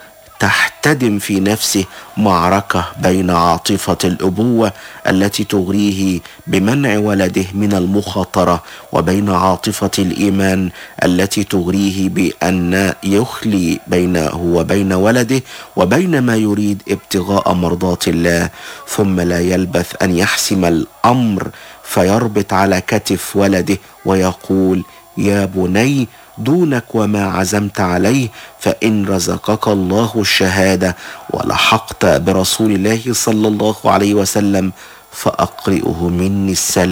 تحتدم في نفسه معركه بين عاطفه الابوه التي تغريه بمنع ولده من المخاطره وبين عاطفه الايمان التي تغريه بان يخلي بينه وبين ولده وبين ما يريد ابتغاء مرضات الله ثم لا يلبث ان يحسم الامر فيربط على كتف ولده ويقول يا بني دونك وما عزمت عليه فان رزقك الله الشهاده ولحقت برسول الله صلى الله عليه وسلم فاقرئه مني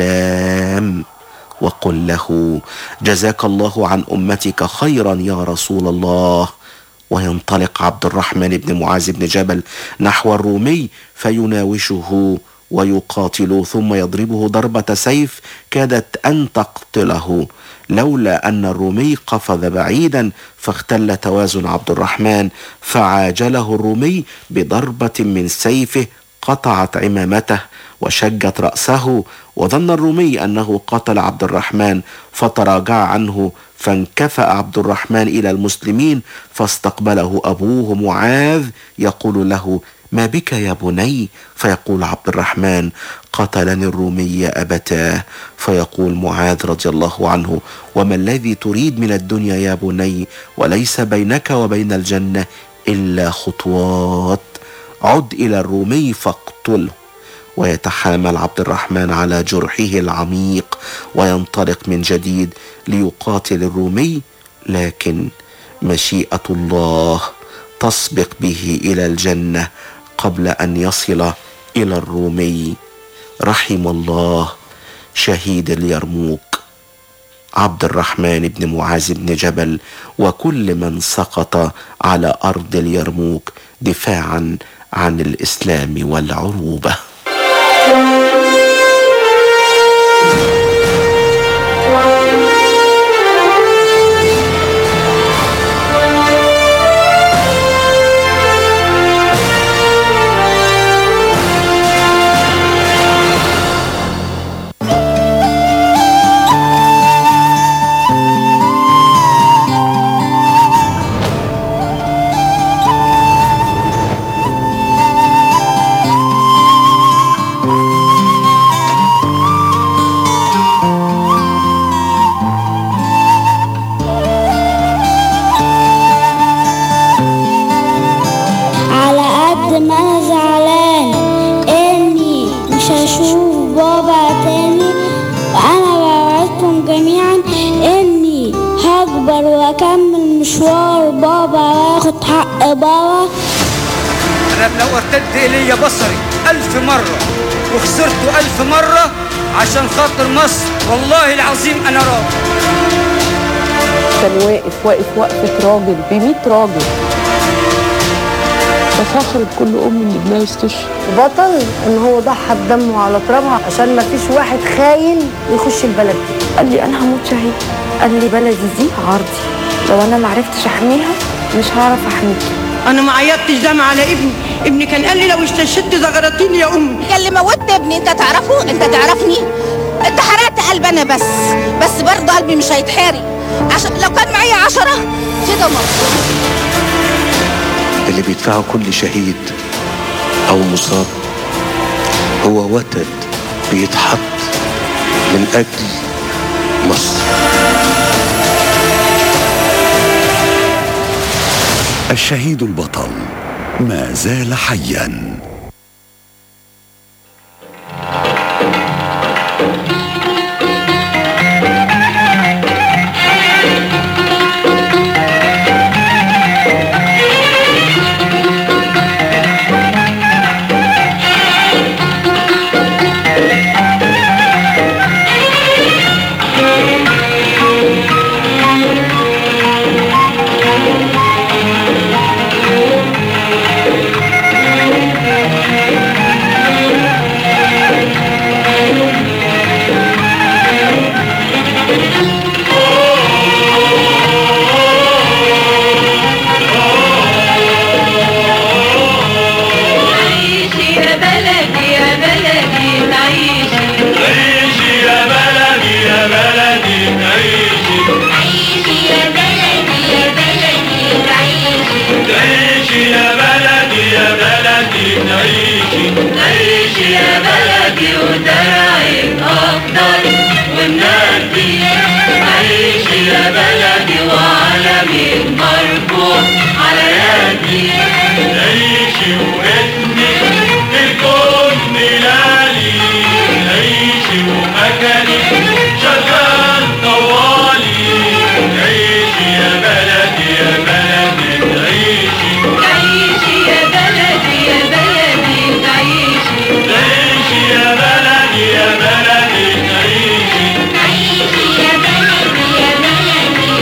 السلام وقل له جزاك الله عن امتك خيرا يا رسول الله وينطلق عبد الرحمن بن معاذ بن جبل نحو الرومي فيناوشه ويقاتل ثم يضربه ضربه سيف كادت ان تقتله لولا ان الرومي قفز بعيدا فاختل توازن عبد الرحمن فعاجله الرومي بضربه من سيفه قطعت عمامته وشجت راسه وظن الرومي انه قتل عبد الرحمن فتراجع عنه فانكفأ عبد الرحمن الى المسلمين فاستقبله ابوه معاذ يقول له ما بك يا بني فيقول عبد الرحمن قتلني الرومي يا ابتاه فيقول معاذ رضي الله عنه وما الذي تريد من الدنيا يا بني وليس بينك وبين الجنه الا خطوات عد الى الرومي فاقتله ويتحامل عبد الرحمن على جرحه العميق وينطلق من جديد ليقاتل الرومي لكن مشيئه الله تسبق به الى الجنه قبل ان يصل الى الرومي رحم الله شهيد اليرموك عبد الرحمن بن معاذ بن جبل وكل من سقط على ارض اليرموك دفاعا عن الاسلام والعروبه على قد ما انا زعلان اني مش هشوف بابا تاني وانا بوعدكم جميعا اني هكبر واكمل مشوار بابا واخد حق بابا أنا لو ارتد إلي بصري ألف مرة وخسرته ألف مرة عشان خاطر مصر والله العظيم أنا راضي كان واقف واقف وقفة راجل ب 100 راجل ففخرت كل ام ان ابنها يستشهد بطل ان هو ضحى بدمه على ترابها عشان ما فيش واحد خاين يخش البلد دي قال لي انا هموت شهيد قال لي بلدي دي عرضي لو انا ما عرفتش احميها مش هعرف احميكي انا ما عيطتش دم على ابني ابني كان قال لي لو استشهدت زغرتيني يا امي كان اللي موتني ابني انت تعرفه انت تعرفني انت حرقت قلبي انا بس بس برضه قلبي مش هيتحرق عشان لو كان معايا عشرة كده مصر اللي بيدفعه كل شهيد أو مصاب هو وتد بيتحط من أجل مصر الشهيد البطل ما زال حيا عيشي يا بلدي يا بلدي تعيشي عيشي يا بلدي يا بلدي تعيشي عيشي يا بلدي يا بلدي تعيشي تعيشي يا بلدي يا بلدي تعيشي تعيشي يا بلدي ودرعك أفضل والناس دي عيشي يا بلدي وعلمك مرفوع على يدي عيشي واسمك الكون ملالي عيشي ومكانك شغال طوالي عيشي يا بلدي يا بلدي تعيشي تعيشي يا بلدي يا بلدي تعيشي تعيشي يا بلدي يا بلدي تعيشي تعيشي يا بلدي يا بلدي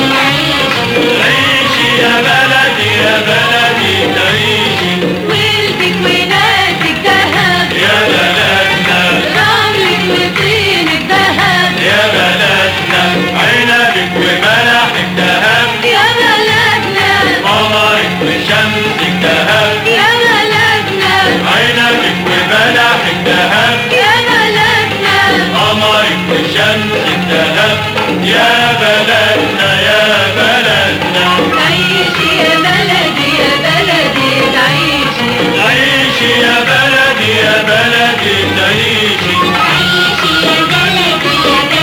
تعيشي يا بلدي يا بلدي تعيشي ولدك وناسك دهب يا بلدنا رملك وطينك دهب يا بلدنا عنبك وملحك دهب يا بلدنا قمرك وشمسك دهب يا بلدنا عنبك وملحك دهب يا بلدنا قمرك وشمسك دهب يا بلدنا يا بلدنا تعيشي يا بلدي يا بلدي تعيشي تعيشي يا بلدي يا بلدي تعيشي تعيشي يا بلدي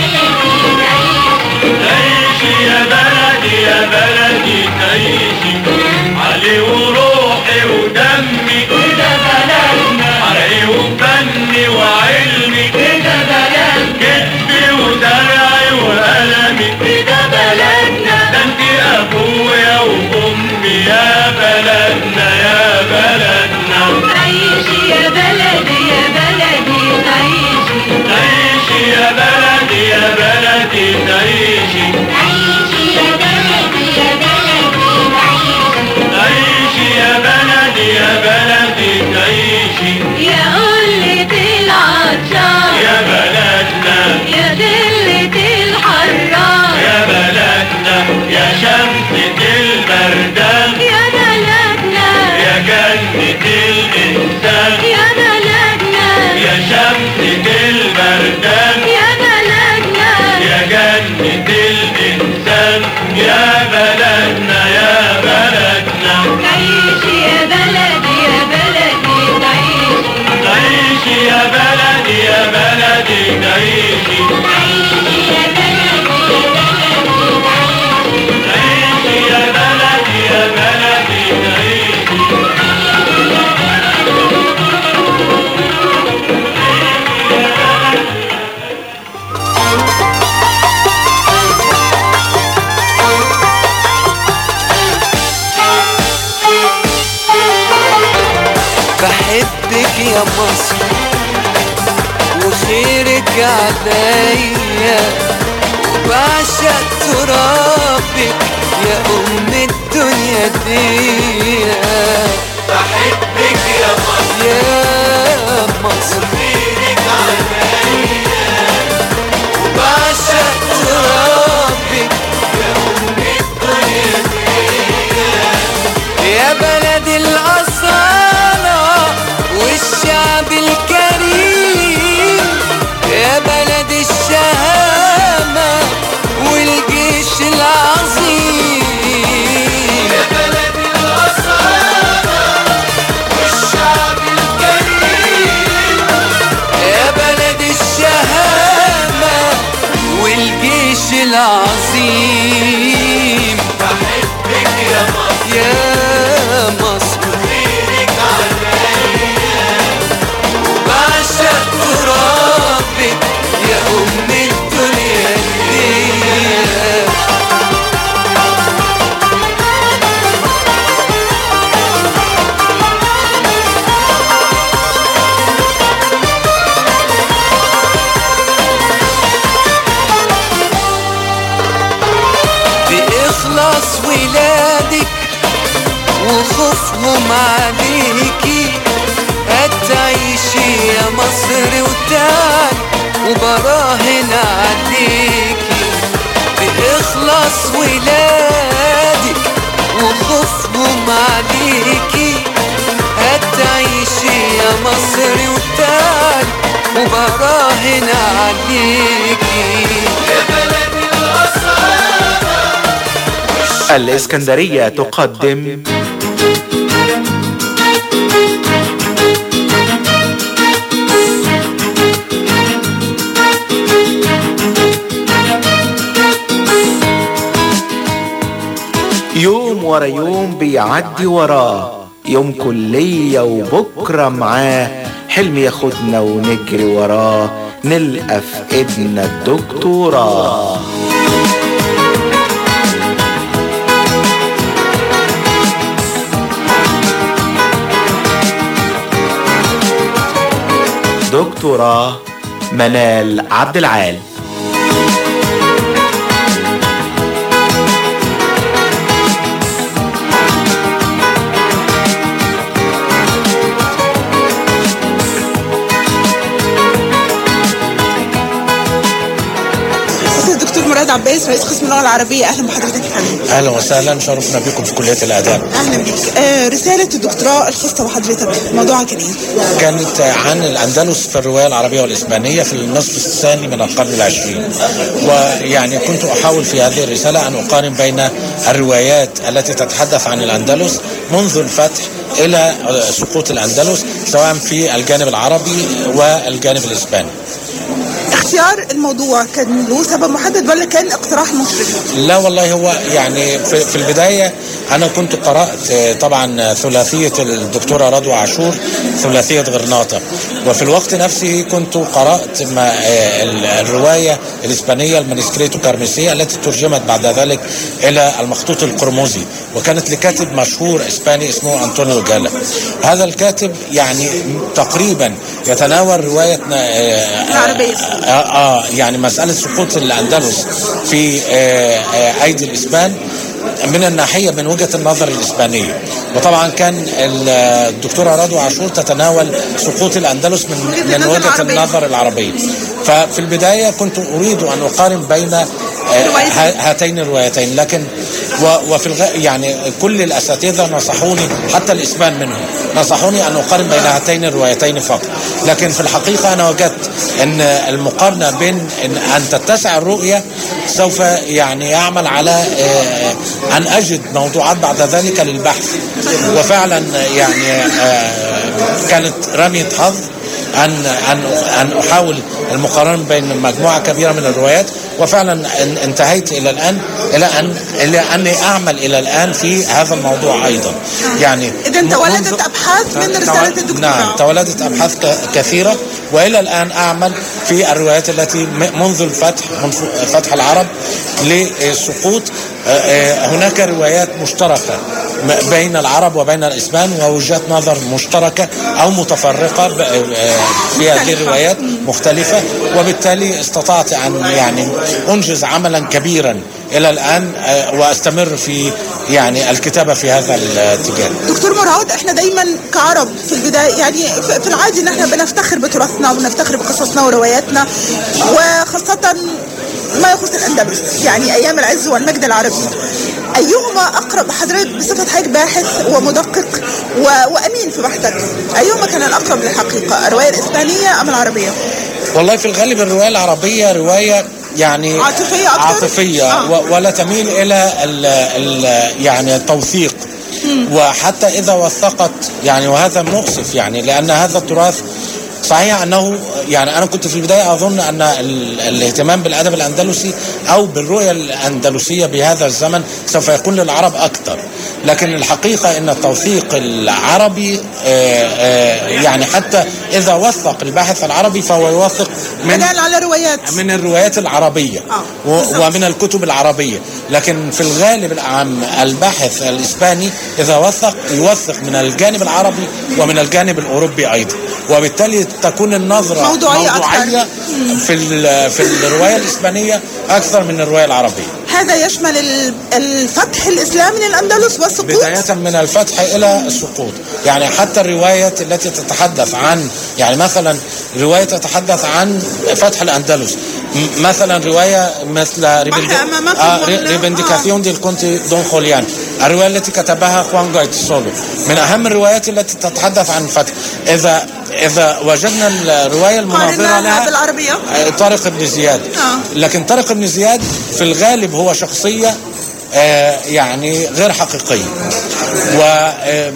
يا بلدي يا بلدي تعيشي علي وروحي ودمي كده بلدنا عرقي وفني وعلمي كده بلدنا كتبي وزرعي وقلمي كده بلدنا ده انت ابويا وامي يا بلدنا يا بلدنا تعيشي يا بلدي يا بلدي تعيشي تعيشي يا بلدي يا بلدي تعيشي تعيشي يا بلدي يا بلدي تعيشي يا بلدي يا بلدي تعيشي يا قلة العطشان يا بلدنا يا دلة الحرام يا بلدنا يا شمسة البردان يا بلدنا يا جنة الإنسان يا بلدنا يا شمسة البردان يا بلدنا يا جنة الإنسان يا بلدنا يا بلدنا تعيشي يا بلدي يا بلدي تعيشي تعيشي يا بلدي يا بلدي تعيشي تعيشي يا بلدي يا بلدي تعيشي بحبك يا مصر وخيرك عليا وبعشق ترابك يا أم الدنيا دي بحبك يا مصر يا مصر وخيرك عليا وبعشق ترابك يا أم الدنيا دي يا بلد الأصالة والشعب الكريم يا بلد الشهامة والجيش العظيم العظيم بحبك يا مصر يا مصر وخيرك عليا بعشق ترابك يا أم الدنيا دي بإخلاص ولادك وخوفهم عليكي هتعيشي يا مصر وتعالي وبراهن عليكي بإخلاص ولادك وخوفهم عليكي هتعيشي يا مصر وتعالي وبراهن عليكي يا بلدي الأصالة الإسكندرية تقدم يوم ورا يوم بيعدي وراه يوم كلية وبكرة معاه حلم ياخدنا ونجري وراه نلقى في ايدنا الدكتوراه دكتوراه منال عبد العال أستاذ الدكتور مراد عباس رئيس قسم اللغة العربية أهلا بحضرتك يا فندم اهلا وسهلا شرفنا بكم في كليه الاداب أهلا بيك آه رسالة الدكتوراه الخاصة بحضرتك موضوعها كان إيه؟ كانت عن الاندلس في الروايه العربيه والاسبانيه في النصف الثاني من القرن العشرين ويعني كنت احاول في هذه الرساله ان اقارن بين الروايات التي تتحدث عن الاندلس منذ الفتح الى سقوط الاندلس سواء في الجانب العربي والجانب الاسباني اختيار الموضوع كان له سبب محدد ولا كان اقتراح مشرف؟ لا والله هو يعني في, في البداية أنا كنت قرأت آه، طبعا ثلاثية الدكتورة رضوى عاشور ثلاثية غرناطة وفي الوقت نفسه كنت قرأت ما آه، ال- الرواية الإسبانية المانسكريتو كارميسية التي ترجمت بعد ذلك إلى المخطوط القرمزي وكانت لكاتب مشهور إسباني اسمه أنطونيو جالا هذا الكاتب يعني تقريبا يتناول رواية آه، العربية آه, آه يعني مسألة سقوط الأندلس في آه آه أيدي الإسبان من الناحية من وجهة النظر الإسبانية وطبعا كان ال- الدكتورة رضوى عاشور تتناول سقوط الأندلس من, من وجهة النظر العربية ففي البداية كنت أريد أن أقارن بين آه، ه- هاتين الروايتين لكن و- وفي الغ... يعني كل الاساتذه نصحوني حتى الاسبان منهم نصحوني ان اقارن بين هاتين الروايتين فقط لكن في الحقيقه انا وجدت ان المقارنه بين ان, أن تتسع الرؤيه سوف يعني يعمل على آه، ان اجد موضوعات بعد ذلك للبحث وفعلا يعني آه، كانت رميه حظ ان ان ان احاول المقارنه بين مجموعه كبيره من الروايات وفعلا ان- انتهيت الى الان الى ان الى اني اعمل الى الان في هذا الموضوع ايضا يعني إذا منذ- تولدت أبحاث من رسالة الدكتوراه نعم تولدت ابحاث ك- كثيره والى الان اعمل في الروايات التي م- منذ الفتح منذ فتح العرب لسقوط آه، آه، هناك روايات مشتركه م- بين العرب وبين الاسبان ووجهات نظر مشتركه او متفرقه ب- آه، في هذه الروايات مختلفه وبالتالي استطعت ان يعني انجز عملا كبيرا الى الان آه، واستمر في يعني الكتابه في هذا الاتجاه دكتور مراد احنا دايما كعرب في البدايه يعني في في العادي ان احنا بنفتخر بتراثنا وبنفتخر بقصصنا ورواياتنا وخاصه ما يخص الاندلس يعني ايام العز والمجد العربي ايهما اقرب حضرتك بصفه حضرتك باحث ومدقق و... وامين في بحثك ايهما كان الاقرب للحقيقه الروايه الاسبانيه ام العربيه والله في الغالب الرواية العربية رواية يعني عاطفية أكتر؟ عاطفية آه. و- ولا تميل إلى ال ال يعني التوثيق وحتى إذا وثقت يعني وهذا مؤسف يعني لأن هذا التراث صحيح انه يعني انا كنت في البدايه اظن ان ال- الاهتمام بالادب الاندلسي او بالرؤيه الاندلسيه بهذا الزمن سوف يكون للعرب اكثر لكن الحقيقه ان التوثيق العربي آه، آه، يعني حتى اذا وثق الباحث العربي فهو يوثق من بناء على روايات من الروايات العربية آه، و- بالظبط. ومن الكتب العربية لكن في الغالب العام الباحث الإسباني إذا وثق يوثق من الجانب العربي ومن الجانب الأوروبي أيضا وبالتالي تكون النظرة موضوعية أكثر. موضوعية في ال- في الرواية الإسبانية أكثر من الرواية العربية هذا يشمل ال- الفتح الإسلامي للأندلس والسقوط بداية من الفتح إلى السقوط يعني حتى الرواية التي تتحدث عن يعني مثلا رواية تتحدث عن فتح الأندلس م- مثلا رواية مثل ريبندي... أمامكم آه ولا- ريبنديكاسيون دي الكونتي دون خوليان الرواية التي كتبها خوان جايت سولو من أهم الروايات التي تتحدث عن الفتح إذا إذا وجدنا الرواية المناظرة قارناها لها بالعربية آه، طارق بن زياد آه. لكن طارق بن زياد في الغالب هو شخصية آه، يعني غير حقيقية و آم،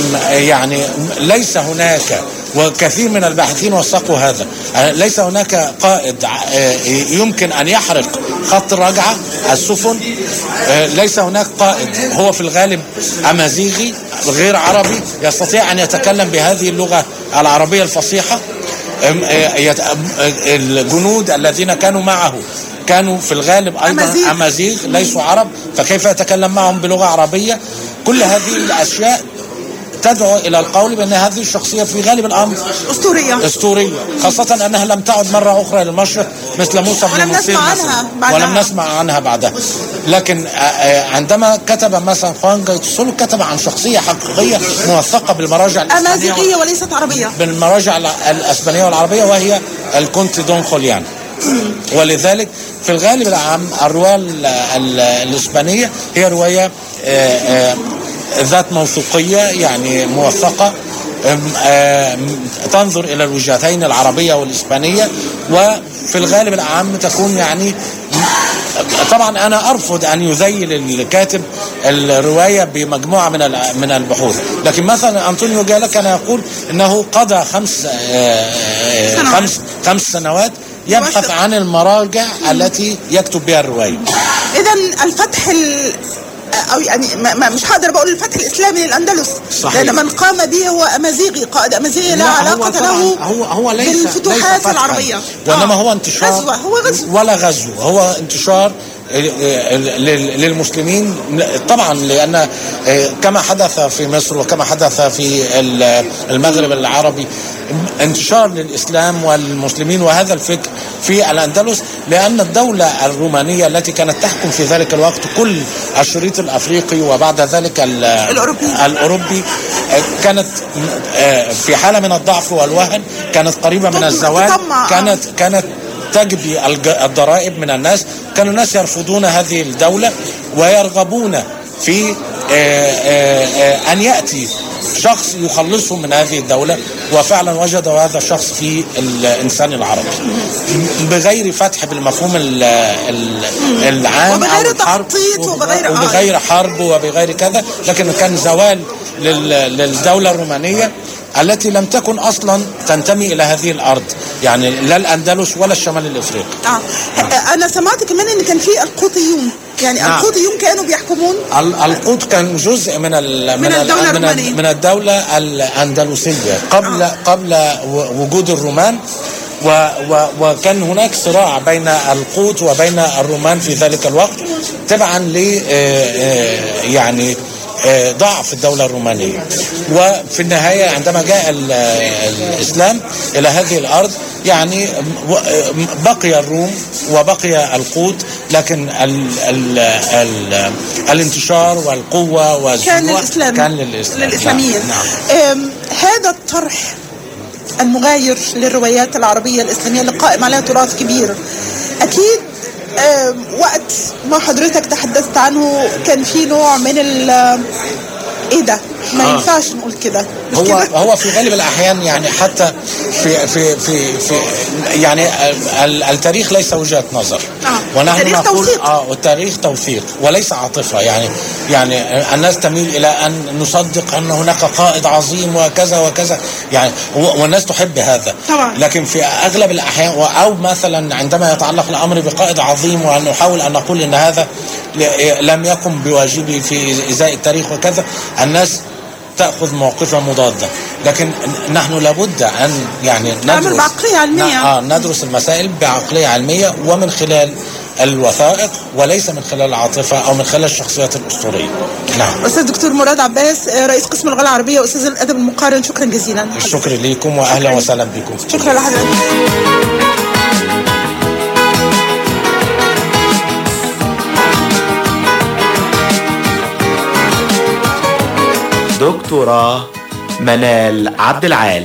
يعني ليس هناك وكثير من الباحثين وثقوا هذا آه، ليس هناك قائد آه، يمكن أن يحرق خط الرجعة السفن آه، ليس هناك قائد هو في الغالب أمازيغي غير عربي يستطيع أن يتكلم بهذه اللغة العربية الفصيحة أم- آه، يت- أم- آه، الجنود الذين كانوا معه كانوا في الغالب ايضا أمازيغ. امازيغ ليسوا عرب فكيف يتكلم معهم بلغه عربيه كل هذه الاشياء تدعو الى القول بان هذه الشخصيه في غالب الامر أسطورية اسطوريه خاصه انها لم تعد مره اخرى الى المشرق مثل موسى بن ولم نصير نسمع مثلا عنها بعدها. ولم نسمع عنها بعدها لكن آه، آه، عندما كتب مثلا خوان جايتسولو كتب عن شخصيه حقيقيه موثقه بالمراجع الإسلامية أمازيغية وليست عربية بالمراجع ال- الاسبانيه والعربيه وهي الكونت دون خوليان ولذلك في الغالب العام الروايه ال- ال- الاسبانيه هي روايه آه، آه، ذات موثوقيه يعني موثقه آم، آم، تنظر الى الوجهتين العربيه والاسبانيه وفي الغالب العام تكون يعني طبعا انا ارفض ان يذيل الكاتب الروايه بمجموعه من ال- من البحوث لكن مثلا انطونيو جالا كان يقول انه قضى خمس آه، آه، سنوات. خمس خمس سنوات يبحث يوثق. عن المراجع التي يكتب بها الروايه إذا الفتح ال... أو يعني ما ما مش هقدر بقول الفتح الإسلامي للأندلس صحيح. لأن من قام به هو أمازيغي قائد أمازيغي لا, لا، هو علاقة طبعاً- له هو هو ليس ليس بالفتوحات فتحاً، العربية وانما آه. هو انتشار غزوة هو غزو ولا غزو هو انتشار لل- للمسلمين طبعا لان كما حدث في مصر وكما حدث في ال- المغرب العربي انتشار للاسلام والمسلمين وهذا الفكر في الاندلس لان الدوله الرومانيه التي كانت تحكم في ذلك الوقت كل الشريط الافريقي وبعد ذلك ال- الأوروبي. الاوروبي كانت في حاله من الضعف والوهن كانت قريبه من الزوال تطمع. كانت كانت تجبي الج- الضرائب من الناس كان الناس يرفضون هذه الدولة ويرغبون في آه، آه، آه، أن يأتي شخص يخلصهم من هذه الدولة وفعلا وجدوا هذا الشخص في الإنسان العربي بغير فتح بالمفهوم ال- ال- العام وبغير أو الحرب تخطيط وبغير- آه. وبغير حرب وبغير كذا لكن كان زوال لل- للدولة الرومانية التي لم تكن اصلا تنتمي الى هذه الارض يعني لا الاندلس ولا الشمال الافريقي آه. أنا سمعت كمان إن كان في القوطيون يعني نعم. القوطيون كانوا بيحكمون ال- القوط كان جزء من ال من ال- الدولة من, الرومانية. ال- من الدولة الأندلسية قبل قبل و- وجود الرومان و و وكان هناك صراع بين القوط وبين الرومان في ذلك الوقت تبعا ل آه، آه، يعني آه، ضعف الدولة الرومانية وفي النهاية عندما جاء ال- الإسلام إلى هذه الأرض يعني و- بقي الروم وبقي القوط لكن ال ال ال الانتشار والقوة والزنوع كان للإسلام كان للإسلام للإسلامية نعم. نعم. أم، هذا الطرح المغاير للروايات العربية الإسلامية اللي قائم عليها تراث كبير أكيد أم، وقت ما حضرتك تحدثت عنه كان في نوع من ال ايه ده ما آه. ينفعش نقول كده مش هو كده هو في غالب الاحيان يعني حتى في في في, في يعني ال- التاريخ ليس وجهه نظر آه. ونحن التاريخ نقول توثيق. اه والتاريخ توثيق وليس عاطفه يعني يعني الناس تميل الى ان نصدق ان هناك قائد عظيم وكذا وكذا يعني و- والناس تحب هذا طبعا. لكن في اغلب الاحيان او مثلا عندما يتعلق الامر بقائد عظيم وان نحاول ان نقول ان هذا ل- لم يقم بواجبه في ازاء التاريخ وكذا الناس تاخذ موقفا مضادا لكن نحن لابد ان يعني نعمل ندرس بعقلية علمية. ن- آه ندرس المسائل بعقليه علميه ومن خلال الوثائق وليس من خلال العاطفه او من خلال الشخصيات الاسطوريه نعم استاذ دكتور مراد عباس آه، رئيس قسم اللغه العربيه واستاذ الادب المقارن شكرا جزيلا الشكر لكم واهلا وسهلا بكم شكرا لحضرتك دكتوراه منال عبد العال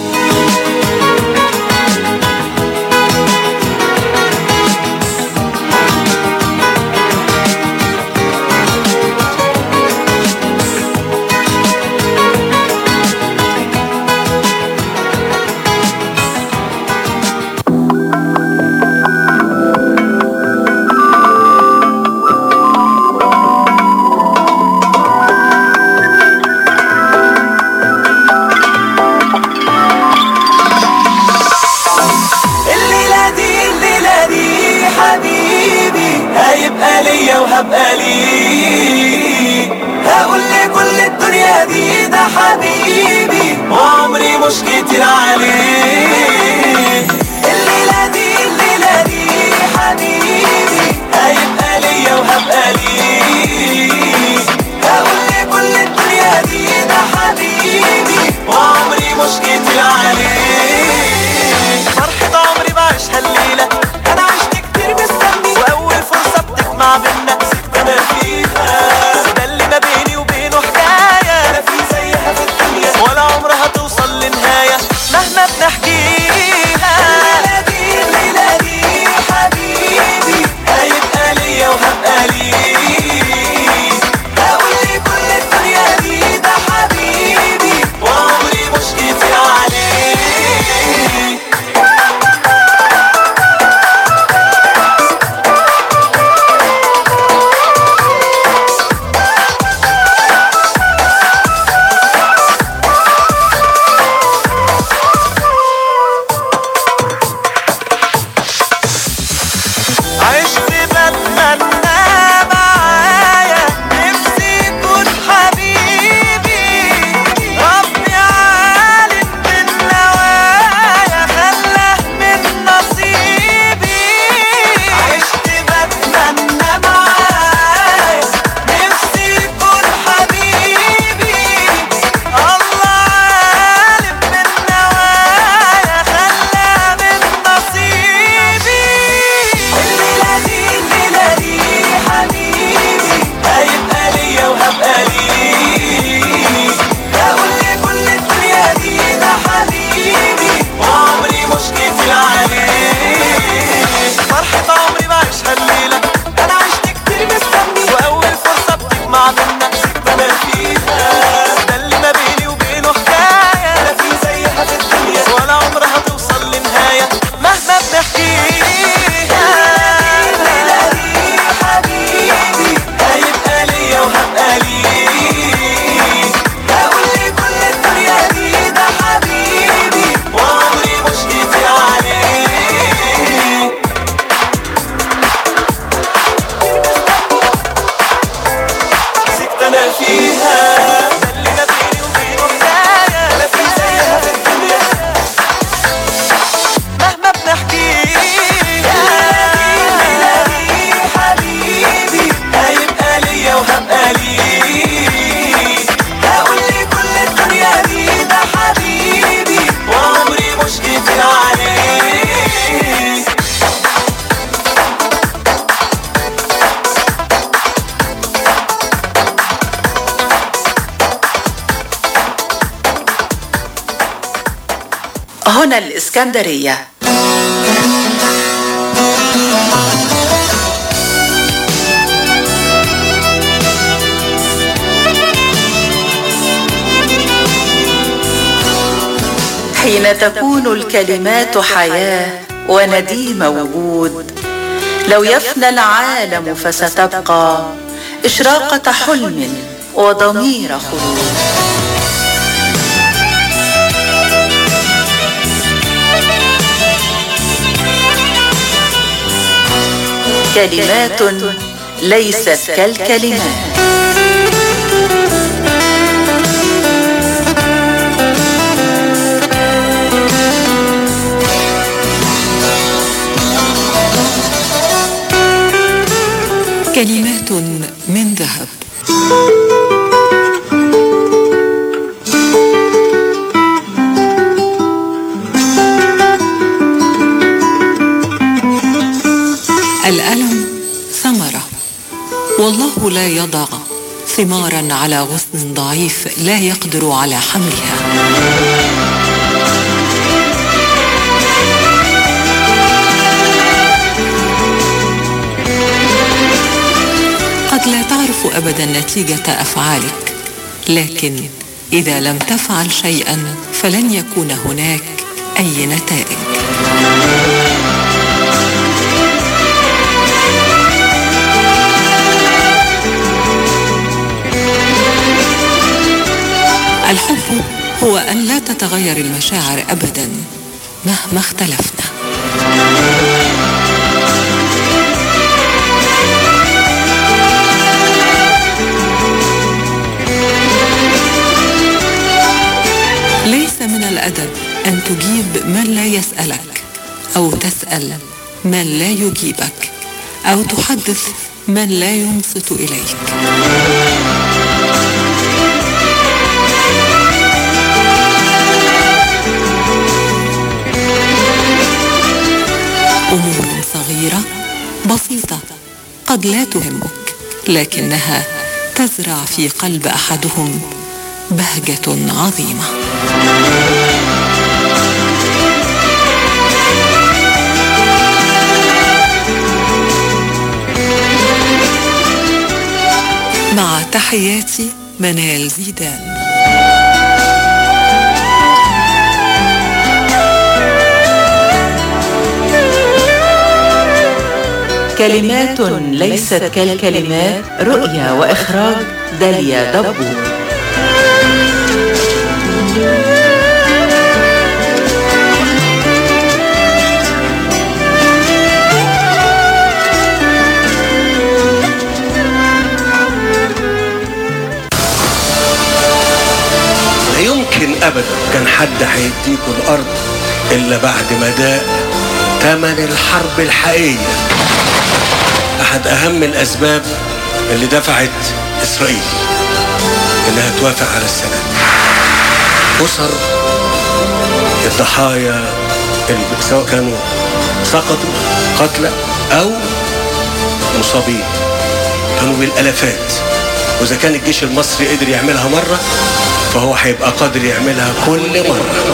الليلة دي الليلة دي حبيبي هيبقى ليا وهبقى ليه هقول لكل الدنيا دي ده حبيبي وعمري مش كتير عليه الليلة دي الليلة دي حبيبي هيبقى ليا وهبقى ليه هقول لكل الدنيا دي ده حبيبي وعمري مش كتير عليه فرحة عمري بعيشها الليلة أنا عشت كتير مستني وأول فرصة بتجمع بينا سبت أنا فيها ده اللي ما بيني وبينه حكاية لا في زيها في الدنيا ولا عمرها توصل لنهاية مهما بنحكيها الليلة دي الليلة دي حبيبي هيبقى ليا وهبقى ليه هقول لكل الدنيا دي ده حبيبي وعمري مش كتير عليه عشت بتمنى معايا نفسي يكون حبيبي ربي عالم بالنوايا خلاه من نصيبي عشت بتمنى معايا نفسي يكون حبيبي الله عالم بالنوايا خلاه من نصيبي الليلة دي الليلة دي حبيبي هيبقى ليا وهبقى ليه هقول لكل الدنيا دي ده حبيبي وعمري مش كتير عليه فرحة عمري بعيشها الليلة أنا عشت كتير مستني وأول فرصة بتجمع بينا سبت أنا فيها ده اللي ما بيني وبينه حكاية لا في زيها في الدنيا ولا عمرها توصل لنهاية مهما بنحكيها الليلة دي حبيبي هيبقى ليا وهبقى ليه هقول لكل الدنيا دي ده حبيبي وعمري مش كتير عليه مسكت انا فيها ده اللي ما بيني وبينه حكايه لا في زيها في الدنيا مهما بنحكيها الليلة دي حبيبي هيبقى ليا وهبقى ليه هقول لكل الدنيا دي ده حبيبي وعمري مش كتير عليه هنا الإسكندرية حين تكون الكلمات حياة ونديم وجود لو يفنى العالم فستبقى إشراقة حلم وضمير خلود كلمات ليست كالكلمات كلمات من ذهب الألم ثمرة والله لا يضع ثمارا على غصن ضعيف لا يقدر على حملها قد لا تعرف ابدا نتيجه افعالك لكن اذا لم تفعل شيئا فلن يكون هناك اي نتائج الحب هو ان لا تتغير المشاعر ابدا مهما اختلفنا ليس من الادب ان تجيب من لا يسالك او تسال من لا يجيبك او تحدث من لا ينصت اليك امور صغيره بسيطه قد لا تهمك لكنها تزرع في قلب احدهم بهجه عظيمه مع تحياتي منال زيدان كلمات ليست كالكلمات رؤيا وإخراج داليا دبو لا يمكن ابدا كان حد هيديكوا الارض الا بعد ما داق ثمن الحرب الحقيقيه احد اهم الاسباب اللي دفعت اسرائيل انها توافق على السلام اسر الضحايا اللي سواء كانوا سقطوا قتلى او مصابين كانوا بالالافات واذا كان الجيش المصري قدر يعملها مره فهو هيبقى قادر يعملها كل مره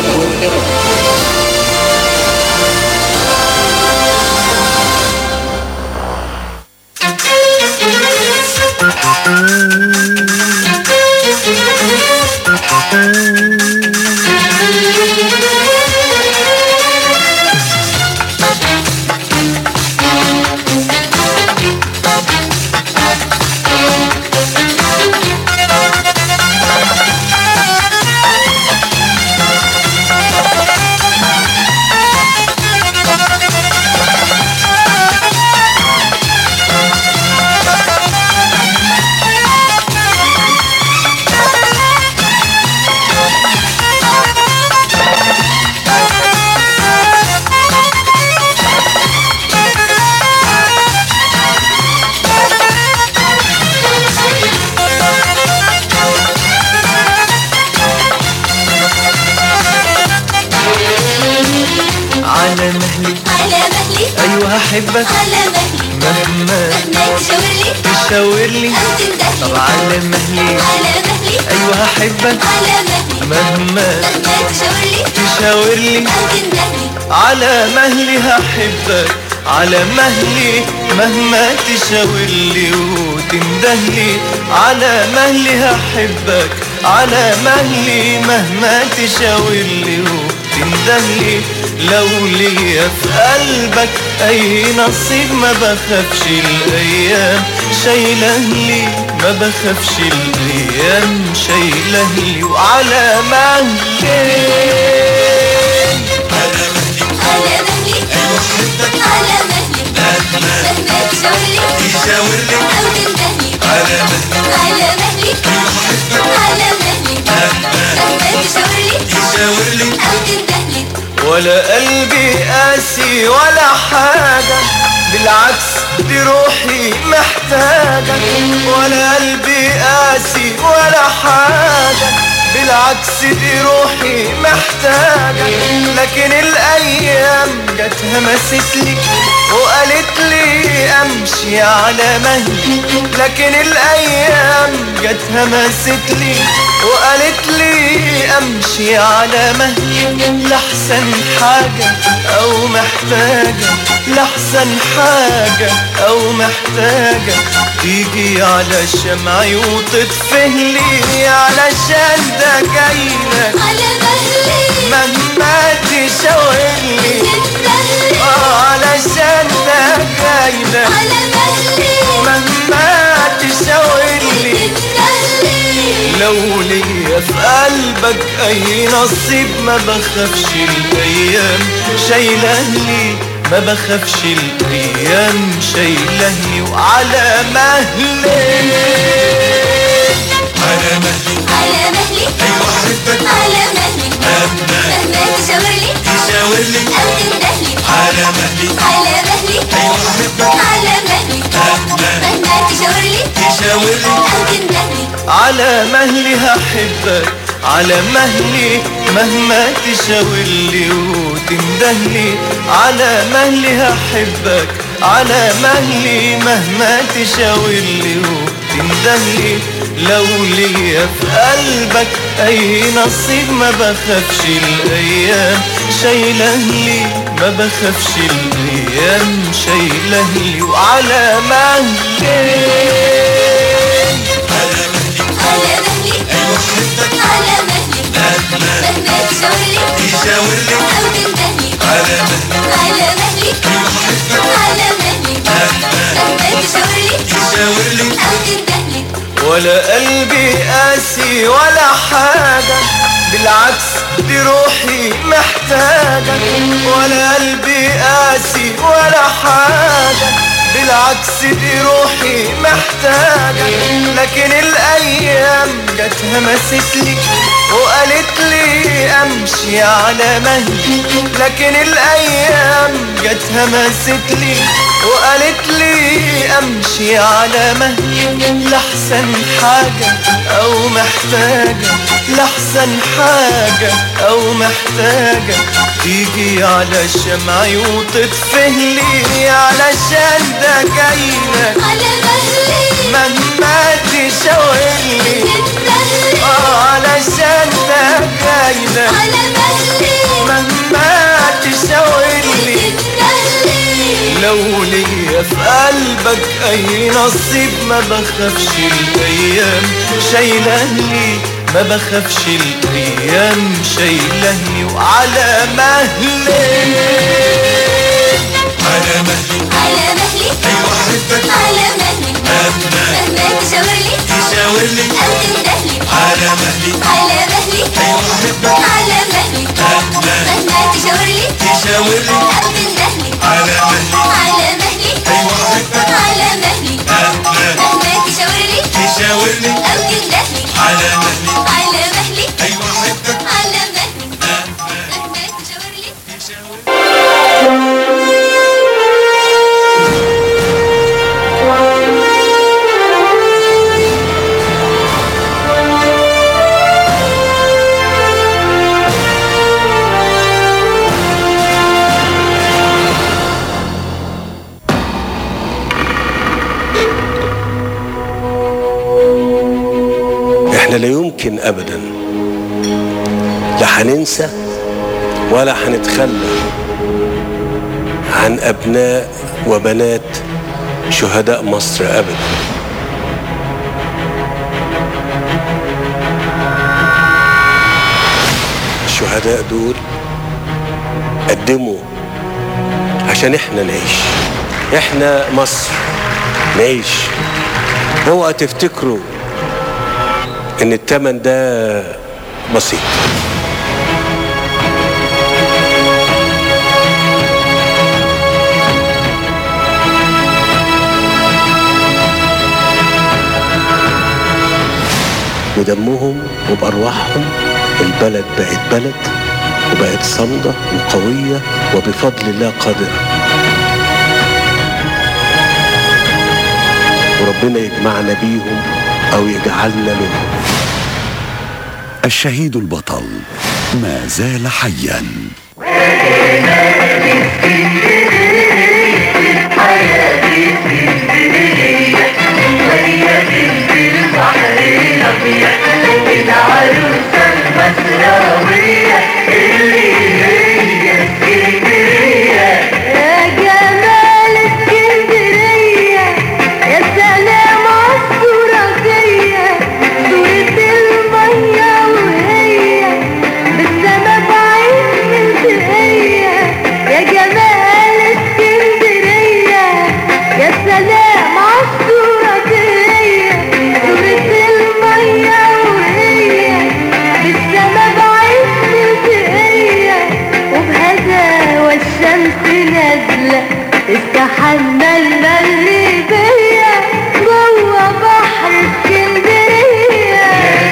على مهلي على مهلي ايوه احبك على مهلي مهما مهما تشاور لي تشاور لي أو تندهلي طب على مهلي على مهلي ايوه احبك على مهلي مهما مهما تشاور لي تشاور لي أو تندهلي على مهلي هحبك على مهلي مهما تشاور لي وتندهلي على مهلي هحبك على مهلي مهما تشاورلي وتندهلي لو ليا في قلبك اي نصيب ما بخافش الايام شايله لي ما بخافش الايام شايله لي وعلى مهلي على مهلي على مهلي مهما تشاورلي تشاورلي أو تندهلي على مهلي على مهلي على مهلي مهما تشاورلي تشاورلي أو تندهلي ولا قلبي قاسي ولا حاجة بالعكس دي روحي محتاجة ولا قلبي قاسي ولا حاجة بالعكس دي روحي محتاجة لكن الأيام جت همست لي وقالت لي أمشي على مهلي لكن الأيام جت همست لي وقالت لي أمشي على مهلي لحسن حاجة أو محتاجة لحسن حاجة أو محتاجة تيجي على شمعي وتطفهلي علشان ده جايلك على مهلي مهما تشاورلي تندهلي آه علشان ده جايلك على مهلي مهما تشاورلي تندهلي لو ليا في قلبك اي نصيب ما بخافش الايام شايله لي ما بخافش الايام شايله لي وعلى مهلي على مهلي على مهلي ايوه احبك على مهلي مهما تشاورلي تشاورلي أو تندهلي على مهلي على مهلي ايوه احبك على مهلي مهما تشاورلي تشاورلي أو تندهلي على مهلي هحبك على مهلي مهما تشاورلي وتندهلي على مهلي هحبك على مهلي مهما تشاورلي وتندهلي لو ليا في قلبك اي نصيب ما بخافش الايام شايله لي ما بخافش الايام شايله لي وعلى مهلي على مهلي على مهلي ايوه احبك على مهلي مهما تشاورلي تشاورلي أو تندهلي على مهلي على مهلي ايوه احبك على مهلي مهما تشاورلي تشاورلي أو تندهلي ولا قلبي قاسي ولا حاجة بالعكس دي روحي محتاجة ولا قلبي قاسي ولا حاجة بالعكس دي روحي محتاجة لكن الأيام جت همست لي وقالت لي أمشي على مهلي لكن الأيام جت همست لي وقالت لي أمشي على مهلي لحسن حاجة أو محتاجة لحسن حاجة أو محتاجة تيجي على شمعي وتطفهلي علشان ده جايلك على مهلي مهما تشاورلي تندهلي آه علشان ده جايلك على مهلي مهما تشاورلي تندهلي لو ليا في قلبك اي نصيب ما بخافش الايام شايله لي ما بخافش الايام شايله لي وعلى مهلي على مهلي على مهلي ايوه احبك على مهلي مهما تشاورلي تشاورلي أو تندهلي على مهلي على مهلي ايوه احبك على مهلي مهما تشاورلي تشاورلي أو تندهلي على مهلي على مهلي ايوه احبك على مهلي مهما تشاورلي تشاورلي أو تندهلي على مهلي على مهلي ايوه احبك على مهلي مهما تشاورلي احنا لا يمكن ابدا لا هننسى ولا هنتخلى عن ابناء وبنات شهداء مصر ابدا الشهداء دول قدموا عشان احنا نعيش احنا مصر نعيش اوعى تفتكروا ان التمن ده بسيط بدمهم وبأرواحهم البلد بقت بلد وبقت صامدة وقوية وبفضل الله قادرة وربنا يجمعنا بيهم أو يجعلنا منهم الشهيد البطل ما زال حيا يا جمال اسكندرية يا سلام عالصوراتية صورة المية وهي بالسما بعين منطقية يا جمال اسكندرية يا سلام عالصوراتية صورة المية وهي بالسما بعين منطقية وبهذا والشمس نازلة استحمى المغربية جوه بحر اسكندرية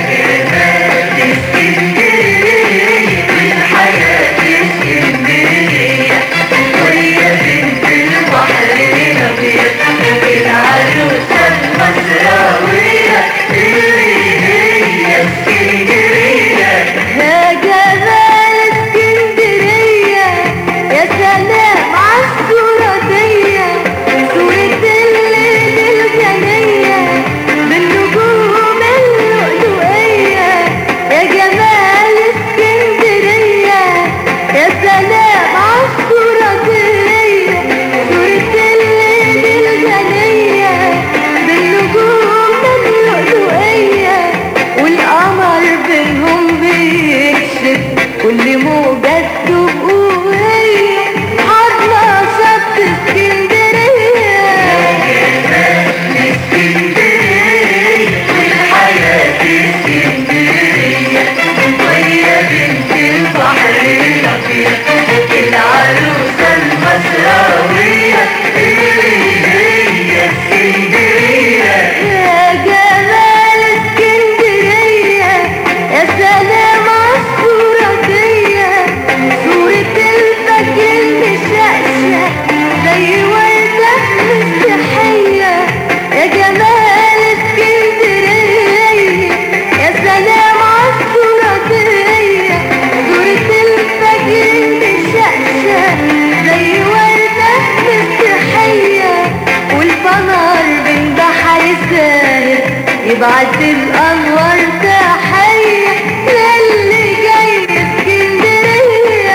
وهي بنت البحر الأبيض العروسة المصراوية اللي هي اسكندرية يا جمال اسكندرية يا سلام عالصوراتية صورة الليل الجنية بالنجوم اللؤلؤية يا جمال اسكندرية يا سلام عالصوراتية صورة الليل الجنية بالنجوم اللؤلؤية والقمر بينهم بيكشف كل موجة وهي حضنا شط اسكندرية والحياة اسكندرية وهي بنت البحر الأبيض العروسة المصراوية اللي هي اسكندرية يا جمال اسكندرية يا سلام عالصوراتية صورة الفجر المشقشق زي وردة مستحية يا جمال اسكندرية يا سلام عالصوراتية صورة الفجر المشقشق زي وردة مستحية والفنار بين بحر ساهر يبعت الأنوار تحية للي جاي اسكندرية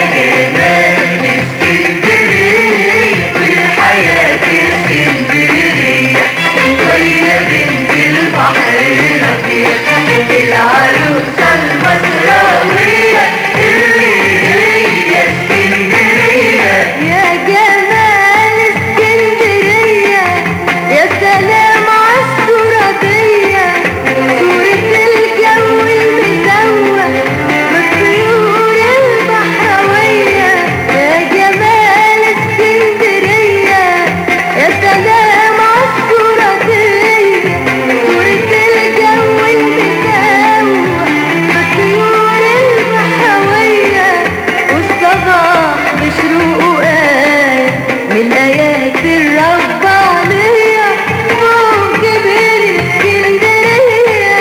والحياة اسكندرية وهي بنت البحر الأبيض العروسة المصراوية اللي هي اسكندرية يا جمال اسكندرية يا سلام عالصوراتية صورة الجو المدوى بالطيور البحراوية يا جمال اسكندرية يا سلام عالصوراتية صورة الجو المدوى بالطيور البحراوية والصباح بشروقه آية من آيات الربانية فوق جبال اسكندرية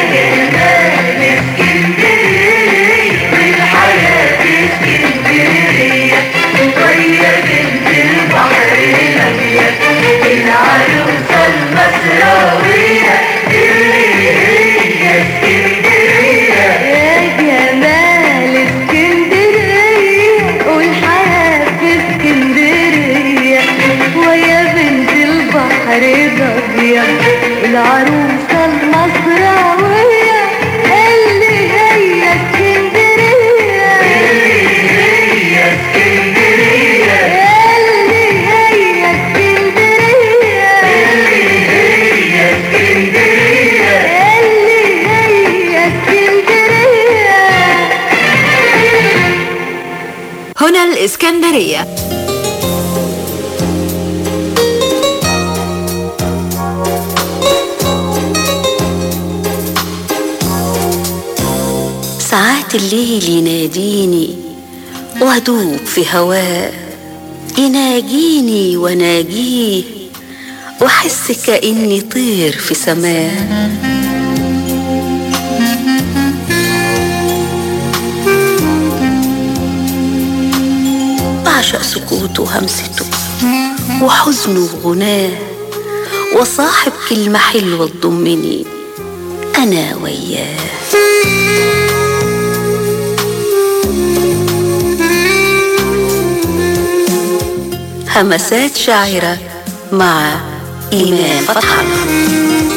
والحياة اسكندرية وهي بنت البحر الأبيض العروسة المصراوية اللي هي اسكندرية يا جمال اسكندرية والحياة في اسكندرية ويا بنت البحر الأبيض العروسة المصراوية اللي هي اسكندرية هنا الإسكندرية ساعات الليل يناديني وادوب في هواه يناجيني وناجيه واحس كاني طير في سماه بعشق سكوته وهمسته وحزنه وغناه وصاحب كلمة حلوة تضمني أنا وياه همسات شاعرة مع إيمان فتح الله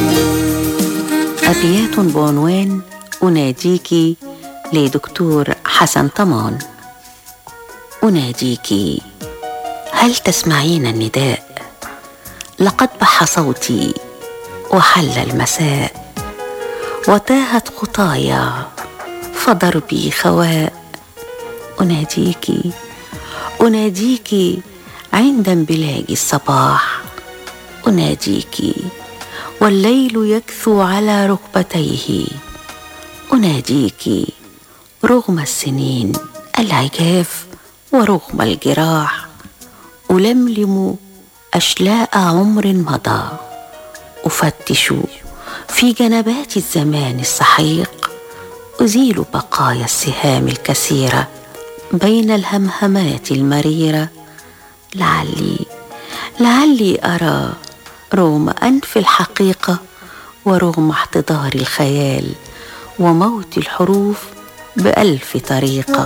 أبيات بعنوان أناديك لدكتور حسن طمان أناديك هل تسمعين النداء لقد بح صوتي وحل المساء وتاهت خطايا فضربي خواء أناديك أناديك عند انبلاج الصباح أناديك والليل يكثو على ركبتيه أناديك رغم السنين العجاف ورغم الجراح ألملم أشلاء عمر مضى أفتش في جنبات الزمان السحيق أزيل بقايا السهام الكثيرة بين الهمهمات المريرة لعلي لعلي أرى رغم أنف الحقيقة ورغم احتضار الخيال وموت الحروف بألف طريقة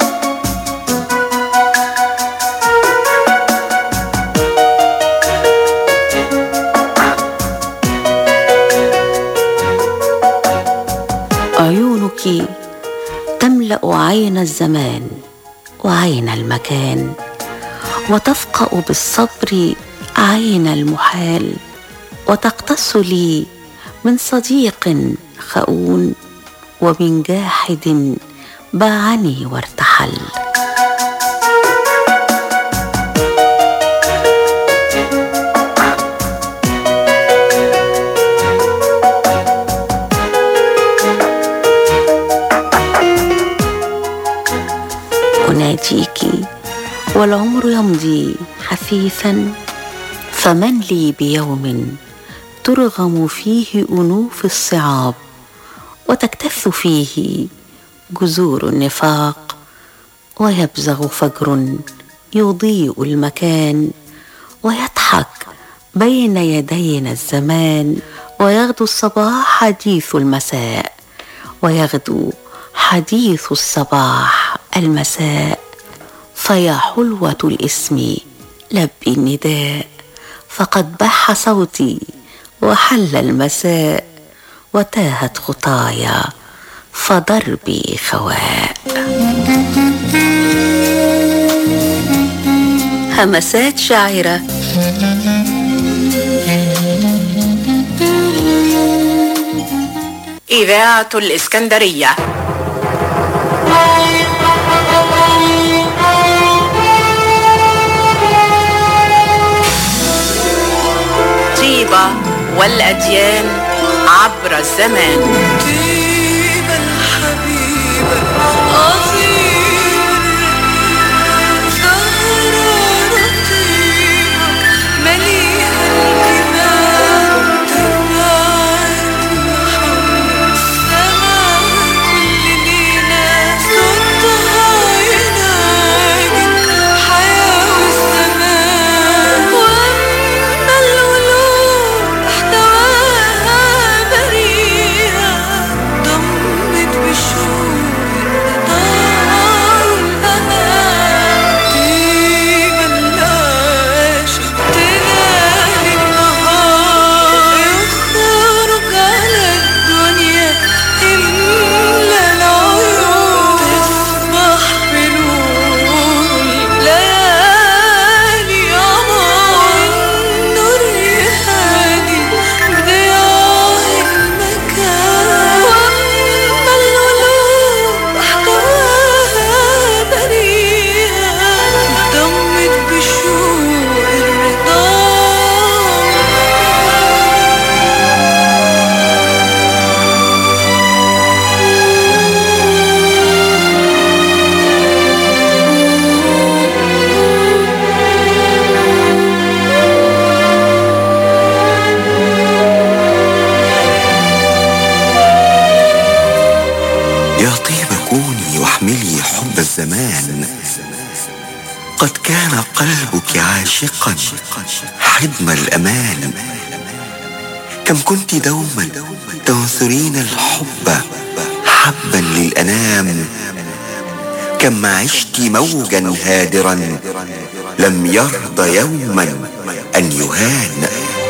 عيونك تملا عين الزمان وعين المكان وتفقا بالصبر عين المحال وتقتص لي من صديق خؤون ومن جاحد باعني وارتحل أناديك والعمر يمضي حثيثا فمن لي بيوم ترغم فيه أنوف الصعاب وتكتث فيه جذور النفاق ويبزغ فجر يضيء المكان ويضحك بين يدينا الزمان ويغدو الصباح حديث المساء ويغدو حديث الصباح المساء فيا حلوة الاسم لبي النداء فقد بح صوتي وحل المساء وتاهت خطايا فضربي خواء همسات شاعرة إذاعة الإسكندرية طيبة والأديان عبر الزمان طيبة الحبيبة عظيم زهرة رطيبة مليئة الجبال تبعت محمد سمع كل ليلة صوتها ينادي الحياة والزمان وأما القلوب احتواها بريئة الزمان قد كان قلبك عاشقا حضن الأمان كم كنت دوما تنثرين الحب حبا للأنام كم عشت موجا هادرا لم يرض يوما أن يهان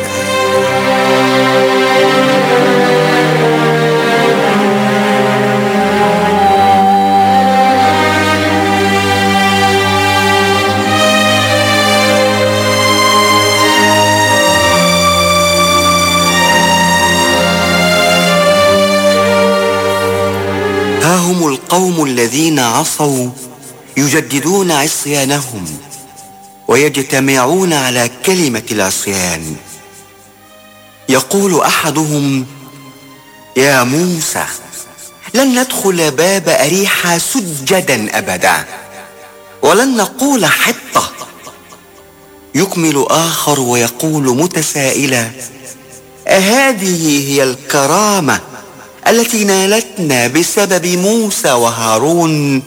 ها هم القوم الذين عصوا يجددون عصيانهم ويجتمعون على كلمة العصيان يقول أحدهم يا موسى لن ندخل باب أريحة سجدا أبدا ولن نقول حطة يكمل آخر ويقول متسائلا أهذه هي الكرامة التي نالتنا بسبب موسى وهارون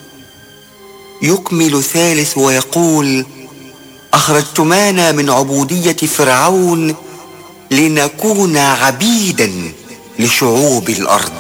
يكمل ثالث ويقول اخرجتمانا من عبوديه فرعون لنكون عبيدا لشعوب الارض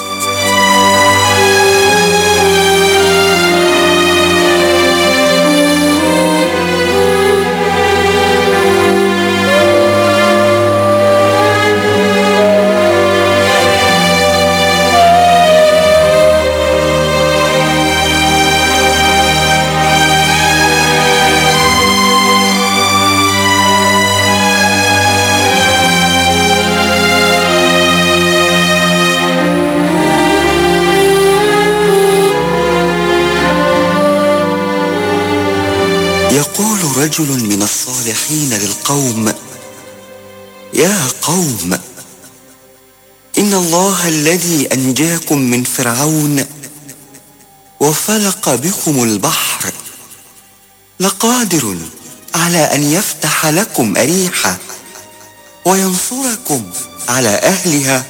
يقول رجل من الصالحين للقوم يا قوم ان الله الذي انجاكم من فرعون وفلق بكم البحر لقادر على ان يفتح لكم اريحه وينصركم على اهلها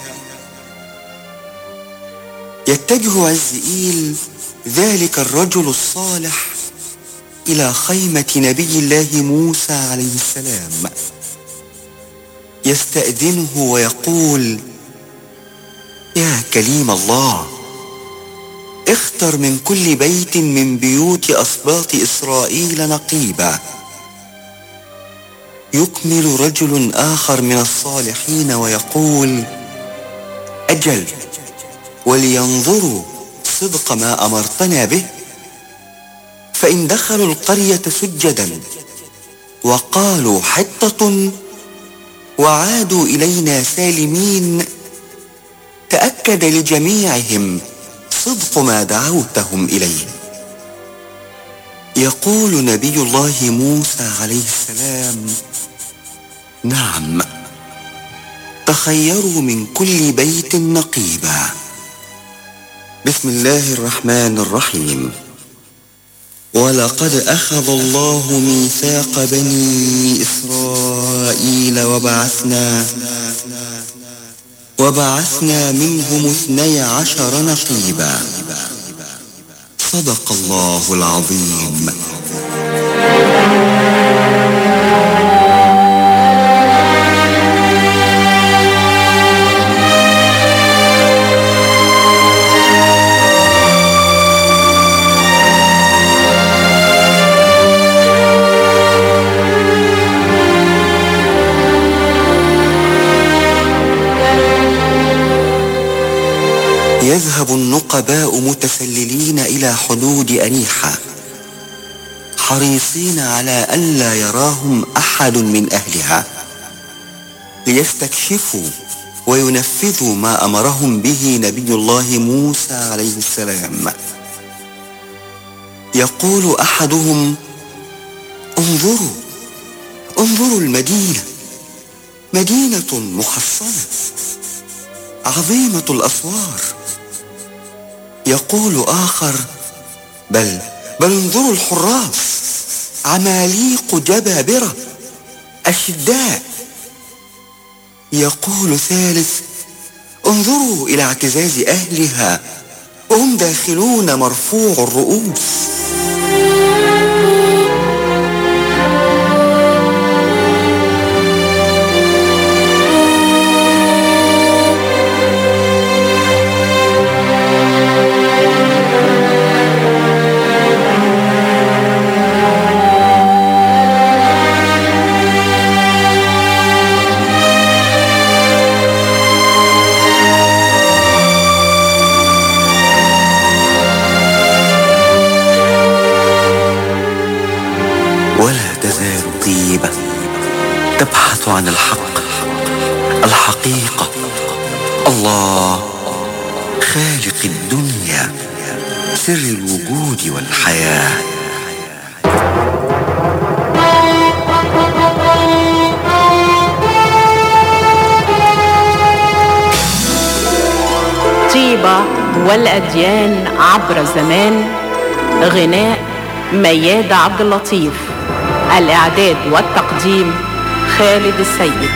يتجه عزئيل ذلك الرجل الصالح الى خيمه نبي الله موسى عليه السلام يستاذنه ويقول يا كليم الله اختر من كل بيت من بيوت اسباط اسرائيل نقيبا يكمل رجل اخر من الصالحين ويقول اجل ولينظروا صدق ما امرتنا به فإن دخلوا القرية سجدا وقالوا حطة وعادوا إلينا سالمين تأكد لجميعهم صدق ما دعوتهم إليه يقول نبي الله موسى عليه السلام نعم تخيروا من كل بيت نقيبا بسم الله الرحمن الرحيم ولقد أخذ الله ميثاق بني إسرائيل وبعثنا وبعثنا منهم اثني عشر نقيبا صدق الله العظيم يذهب النقباء متسللين إلى حدود أريحة حريصين على ألا يراهم أحد من أهلها ليستكشفوا وينفذوا ما أمرهم به نبي الله موسى عليه السلام يقول أحدهم انظروا انظروا المدينة مدينة محصنة عظيمة الأسوار يقول آخر بل بل انظروا الحراس عماليق جبابرة أشداء يقول ثالث انظروا إلى اعتزاز أهلها وهم داخلون مرفوع الرؤوس ولا تزال طيبة تبحث عن الحق الحقيقة الله خالق الدنيا سر الوجود والحياه طيبة والأديان عبر الزمان غناء مياد عبد اللطيف الإعداد والتقديم خالد السيد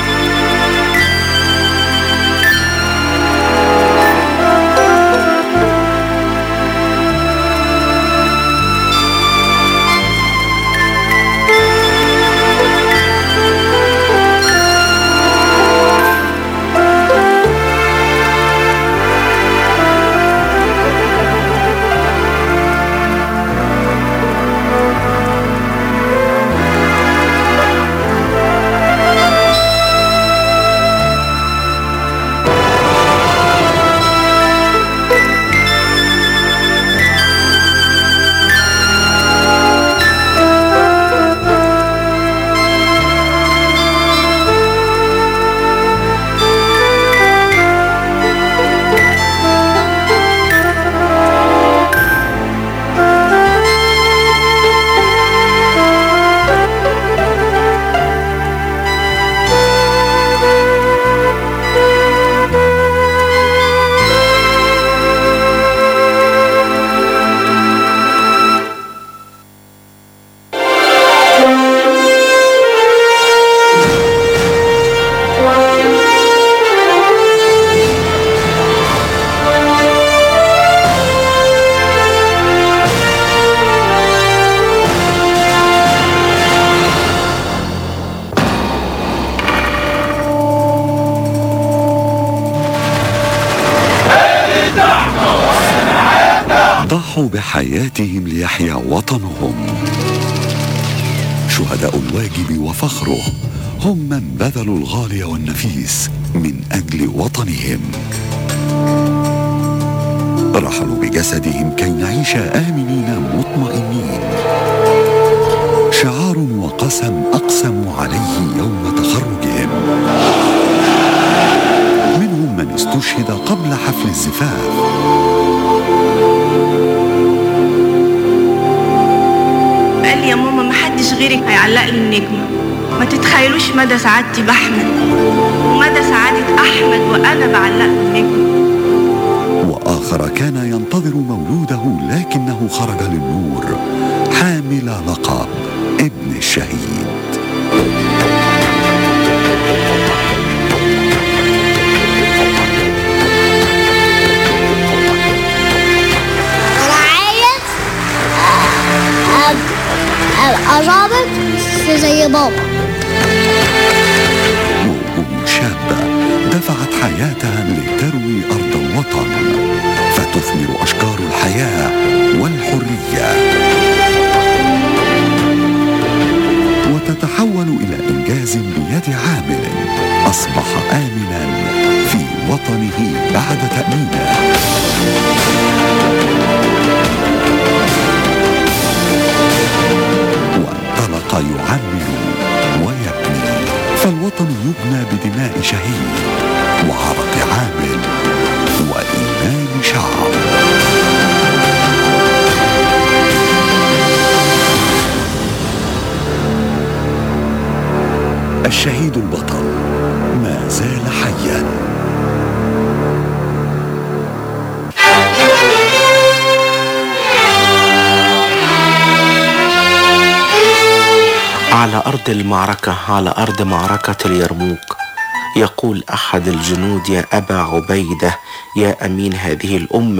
ضحوا بحياتهم ليحيا وطنهم شهداء الواجب وفخره هم من بذلوا الغالي والنفيس من اجل وطنهم رحلوا بجسدهم كي نعيش امنين مطمئنين شعار وقسم اقسموا عليه يوم تخرجهم منهم من استشهد قبل حفل الزفاف قال لي يا ماما ما حدش غيرك هيعلق لي النجمة ما تتخيلوش مدى سعادتي بأحمد ومدى سعادة أحمد وأنا بعلق له النجمة واخر كان ينتظر مولوده لكنه خرج للنور حامل لقب ابن الشهيد انا عايز ابقى ظابط زي بابا موهوب شابة دفعت حياتها لتروي أرض الوطن فتثمر أشجار الحياة والحرية وتتحول إلى إنجاز بيد عامل أصبح آمنا في وطنه بعد تأمينه وانطلق يعمر ويبني فالوطن يبنى بدماء شهيد وعرق عامل وإيمان شعب الشهيد البطل ما زال حيا على أرض المعركة على أرض معركة اليرموك يقول أحد الجنود يا أبا عبيدة يا أمين هذه الأمة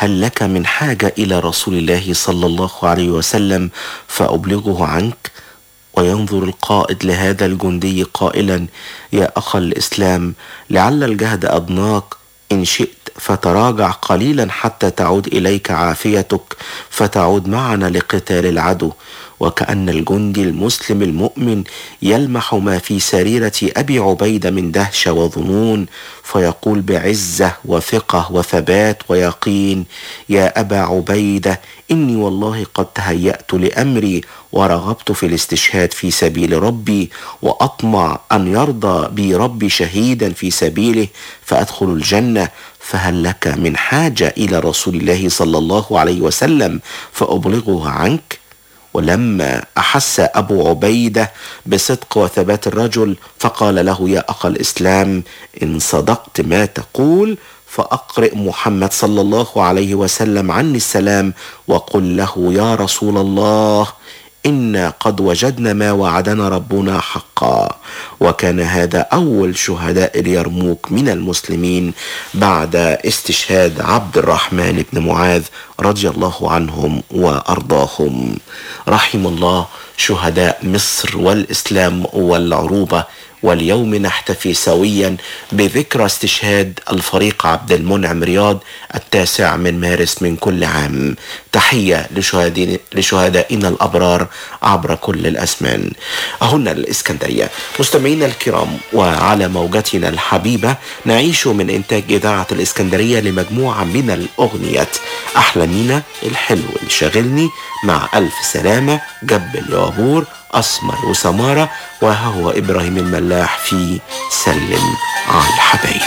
هل لك من حاجة إلى رسول الله صلى الله عليه وسلم فأبلغه عنك وينظر القائد لهذا الجندي قائلا يا أخا الإسلام لعل الجهد أضناك إن شئت فتراجع قليلا حتى تعود إليك عافيتك فتعود معنا لقتال العدو وكأن الجندي المسلم المؤمن يلمح ما في سريرة أبي عبيدة من دهشة وظنون فيقول بعزة وثقة وثبات ويقين يا أبا عبيدة إني والله قد تهيأت لأمري ورغبت في الاستشهاد في سبيل ربي وأطمع أن يرضى بي ربي شهيدا في سبيله فأدخل الجنة فهل لك من حاجة إلى رسول الله صلى الله عليه وسلم فأبلغه عنك؟ ولما أحس أبو عبيدة بصدق وثبات الرجل فقال له يا أخ الإسلام إن صدقت ما تقول فأقرئ محمد صلى الله عليه وسلم عني السلام وقل له يا رسول الله إنا قد وجدنا ما وعدنا ربنا حقا وكان هذا أول شهداء اليرموك من المسلمين بعد استشهاد عبد الرحمن بن معاذ رضي الله عنهم وأرضاهم رحم الله شهداء مصر والإسلام والعروبة واليوم نحتفي سويا بذكرى استشهاد الفريق عبد المنعم رياض التاسع من مارس من كل عام تحية لشهدائنا, لشهدائنا الأبرار عبر كل الأزمان هنا الإسكندرية مستمعينا الكرام وعلى موجتنا الحبيبة نعيش من إنتاج إذاعة الإسكندرية لمجموعة من الأغنيات أحلامينا الحلو اللي شاغلني مع ألف سلامة جبل يابور أسمر وسمارة وها هو إبراهيم الملاح في سلم على الحبايب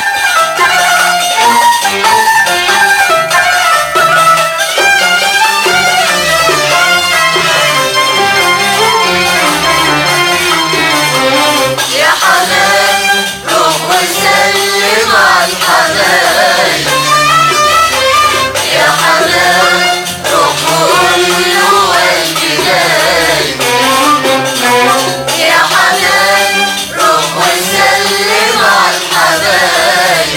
يا حنان روح وسلم على الحبايب يا حنان روح وقول له قلبي دايب يا حنان روح وسلم على الحبايب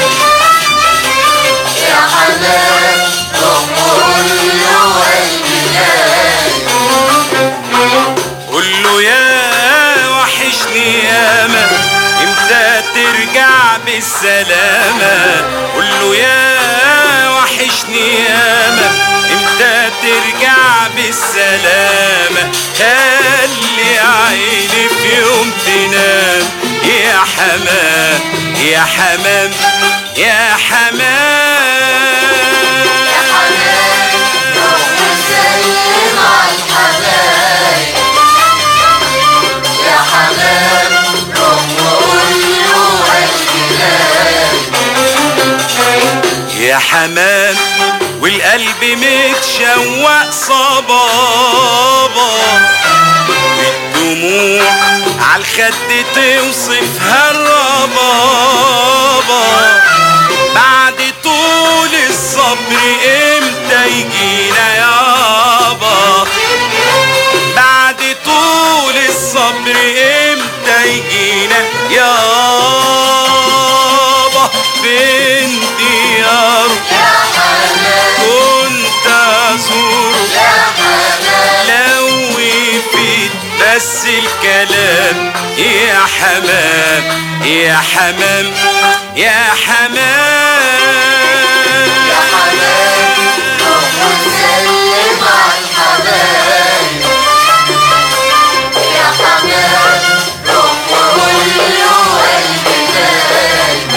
يا حنان روح وقول له قلبي دايب قول له يا وحشني ياما امتى ترجع بالسلامة قول له يا وحشني ياما امتى ترجع بالسلامة خلي عيني في يوم تنام يا حمام يا حمام يا حمام وسلم على الحبايب يا حمام روح وقول له قلبي دايب يا حمام والقلب متشوق صبابة والدموع عالخد توصفها الربابة بعد طول الصبر امتى يجينا يابا بعد طول الصبر امتى يجينا يابا فين دياره كنت ازوره لو يفيد بس الكلام يا حمام يا حمام يا حمام يا حمام روح وسلم على الحبايب يا حمام روح وقول له قلبي دايب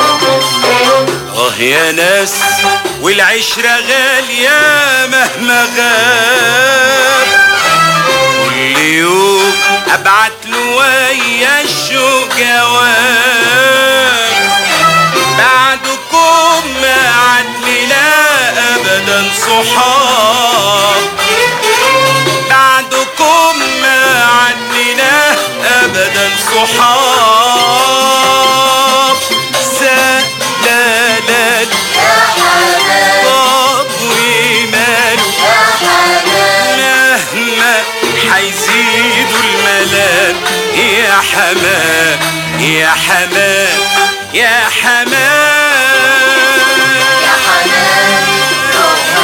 اه يا ناس والعشرة غالية مهما غاب كل يوم ابعت له ويا الشوق جواب بعدكم ما عدلنا ابدا صحاب بعدكم ما عدلنا ابدا صحاب سلالات طب وماله مهما حيزيدوا الملام يا حمام يا حمام يا حمام يا حنان روح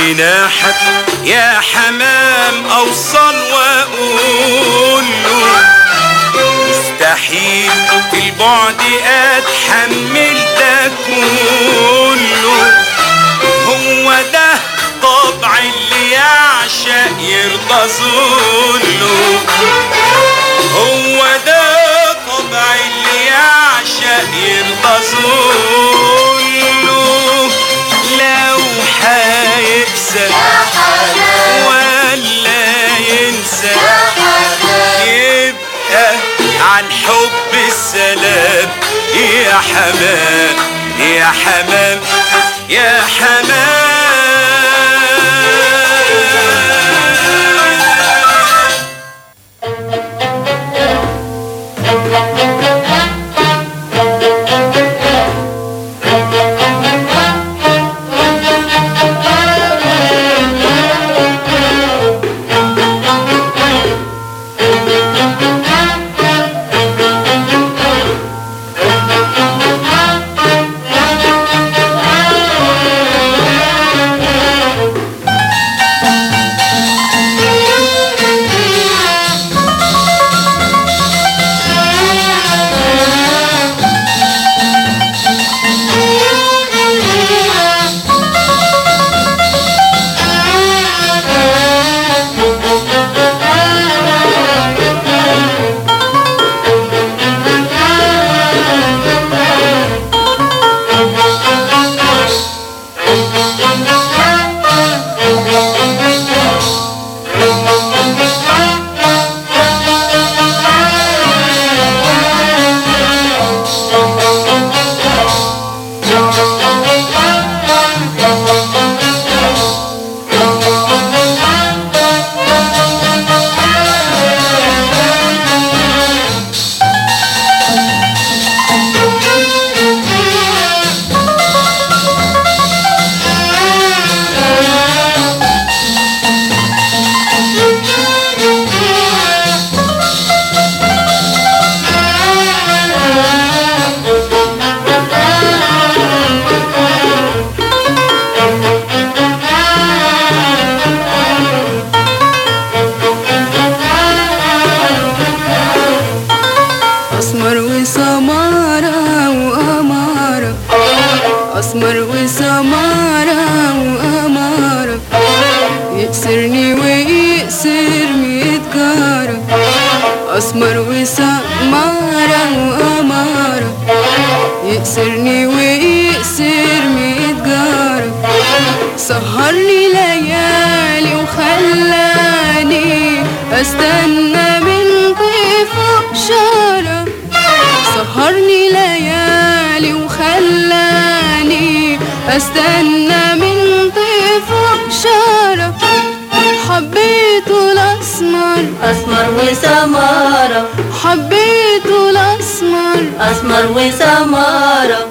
جناحك يا حمام اوصل واقول له مستحيل في البعد اتحمل ده كله هو ده طبع اللي يعشق يرضى ظله هو ده طبع اللي يعشق يرضى ظله لو حيقسى ولا ينسى يبقى عن حب السلام يا حمام يا حمام يا حمام أسمر وسمارة وأمارة أسمر وسمارة وأمارة يكسرني ويكسر ميت جارة أسمر وسمارة وأمارة يكسرني ويكسر ميت جارة سهرني ليالي وخلاني استنى من ضيفه شارة سهرني ليالي وخلاني استنى من ضيفه شارة حبيته الاسمر أسمر وسمارة حبيته الاسمر أسمر وسمارة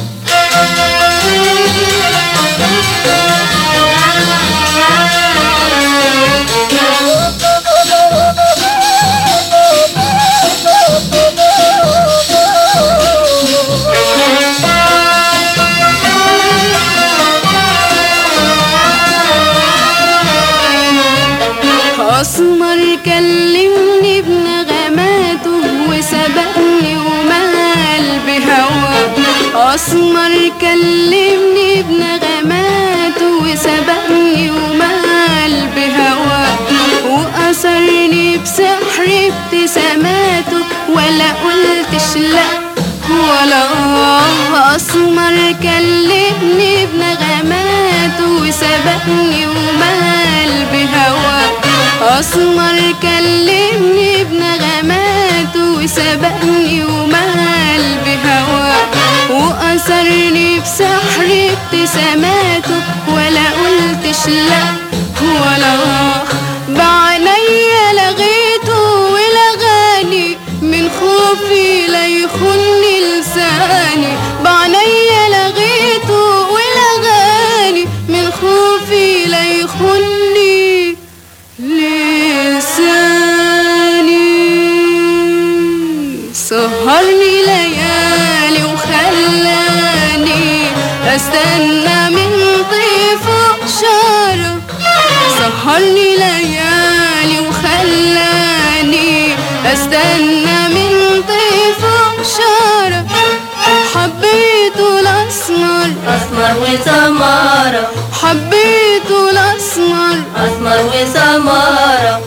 أسمر كلمني بنغماته وسبقني ومال بهواه أسمر كلمني بنغماته وسبقني ومال بهواه وأسرني بسحر ابتساماته ولا قلتش لأ ولا آه أسمر كلمني بنغماته وسبقني ومال بهواه أسمر كلمني بنغماته وسبقني ومال بهواه وأسرني بسحر ابتساماته ولا قلتش لأ ولا آه بعينيا لغيته ولغاني من خوفي لا يخني لساني بعينيا لغيته ولغاني من خوفي لا يخني لساني سهرني ليالي وخلاني استنى من طيفه شارة سهرني ليالي وخلاني استنى من طيفه شارة حبيته الاسمر أسمر وسمارة حبيته الاسمر أسمر وسمارة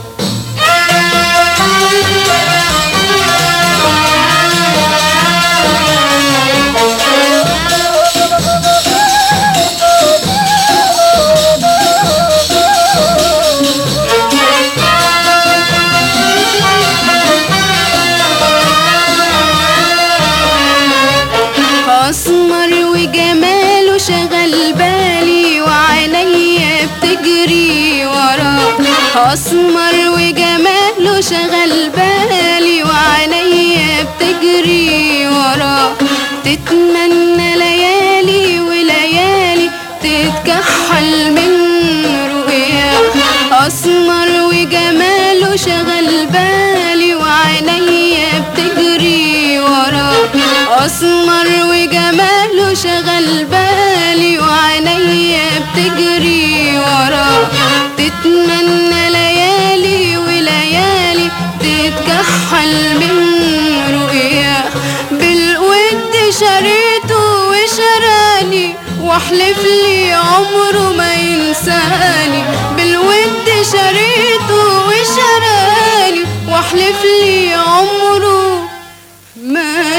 اسمر وجماله شغل بالي وعينيا بتجري وراه اسمر وجماله شغل بالي وعينيا بتجري وراه تتمنى ليالي وليالي تتكحل من رؤياه اسمر وجماله شغل بالي وعينيا بتجري وراه اسمر وجماله شغل بالي وعينيا بتجري وراه تتمنى ليالي وليالي تتكحل من رؤياه بالود شريته وشراني واحلف لي عمره ما ينساني بالود شريته وشراني واحلف لي عمره ما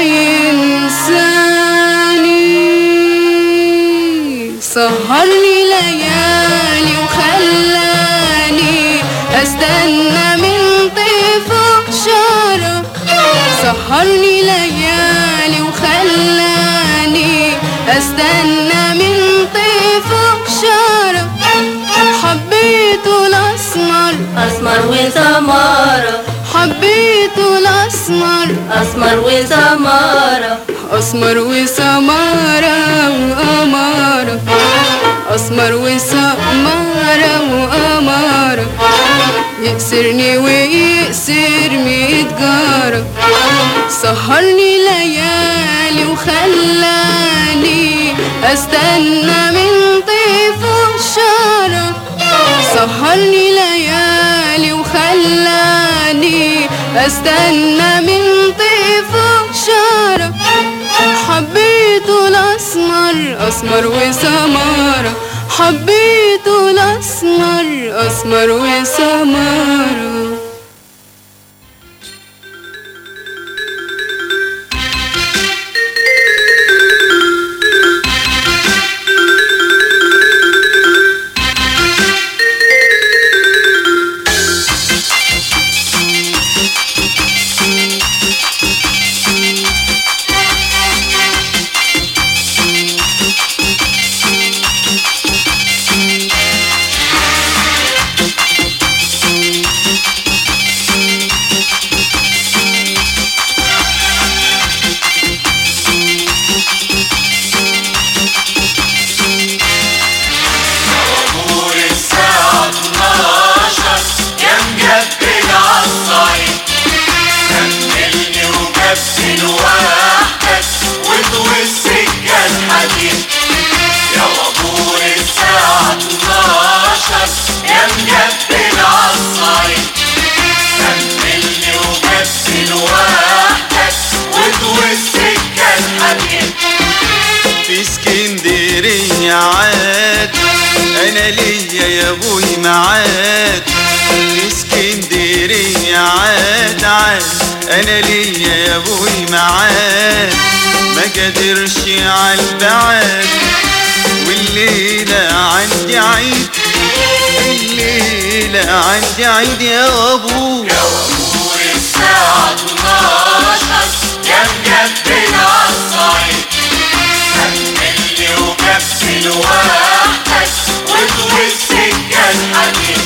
ينساني سهرني ليالي وخلاني استنى من طيفه شارة سهرني ليالي وخلاني استنى من طيفه شارة حبيته الاسمر أسمر وسمارة حبيته الاسمر أسمر وسمارة أسمر وسمارة وأمارة أسمر وسمارة وأمارة يكسرني ويكسر ميت جارة سهرني ليالي وخلاني استنى من طيفه شارة سهرني ليالي وخلاني استنى من طيفه شارة حبيته الاسمر اسمر وسمارة حبيته الاسمر اسمر وسمارة نور الساعة 12 يا مجبل عالصعيد كملني وجبل وحدك واطوي السكة الحديد يا وابور الساعة 12 يا مجبل عالصعيد كملني وجبل وحدك واطوي السكة الحديد في اسكندرية عاد انا ليا يا ابوي معاد في اسكندرية عاد عاد انا ليا يا ابوي معاد ما قدرش عالبعاد والليلة عندي عيد الليلة عندي عيد يا ابو يا وابور الساعة 12 يا مجبل عالصعيد كملني وكبل وحدك واطوي السكة الحديد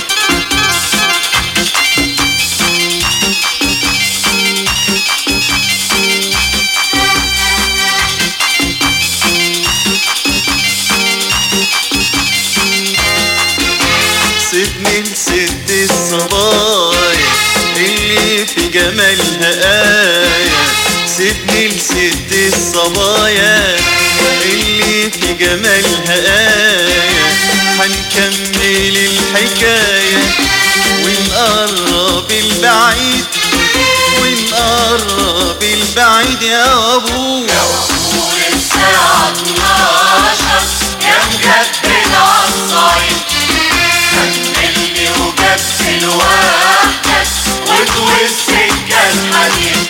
سيبني لست الصبايا اللي في جمالها آية سيبني لست الصبايا اللي في جمالها آية هنكمل الحكاية ونقرب البعيد ونقرب البعيد يا ابويا يا وفور الساعة 12 يا مجدد عالصعيد كملني وجبت لوحدك واطوي السكة الحديد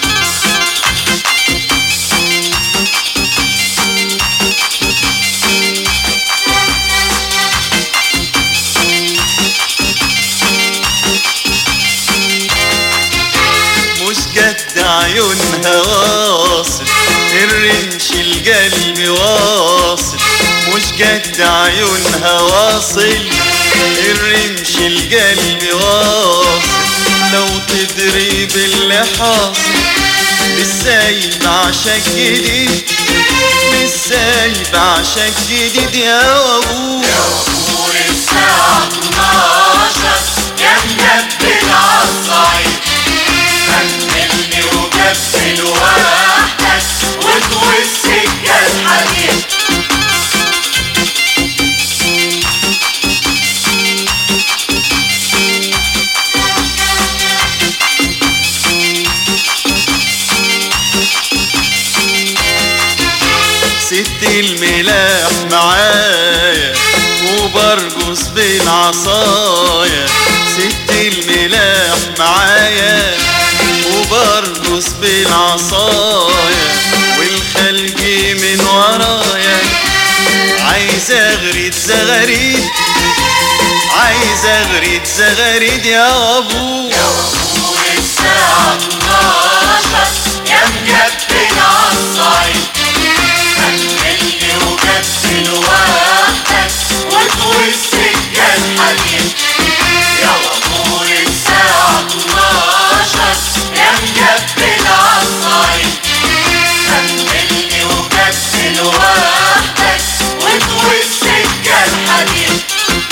مش جد عيونها واصل الرمش القلب واصل مش جد عيونها واصل الرمش القلب واصل لو تدري باللي حاصل لسه بعشق جديد لسه بعشق جديد يا ابويا يا وفور الساعة 12 يا مجدد عالصعيد كملني وجبت لوحدك واطوي السكة الحديد ست الملاح معايا وبرقص بالعصايا ست الملاح معايا وبرقص بالعصايا والخلق من ورايا عايز اغرد زغاريد عايز اغرد زغاريد يا ابويا يا وفور الساعة 12 يا مجدد عالصعيد كملني وجبت لوحدك واطوي السكة الحديد يا وفور الساعة 12 يا مجدد عالصعيد كملني وجبت لوحدك واطوي السكة الحديد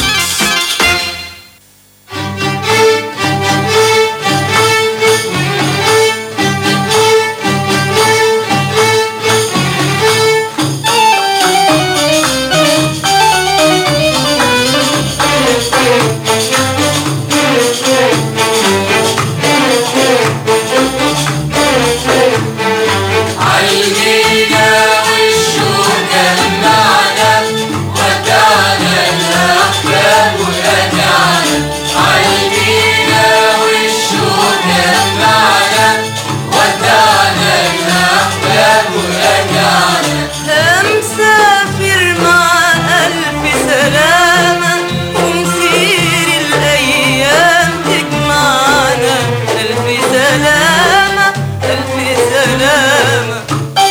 عالجينا والشوق جمعنا ودعنا الأحباب ورجعنا عالجينا والشوق جمعنا ودعنا الأحباب ورجعنا مسافر مع ألف سلامة ومسير الأيام تجمعنا ألف سلامة ألف سلامة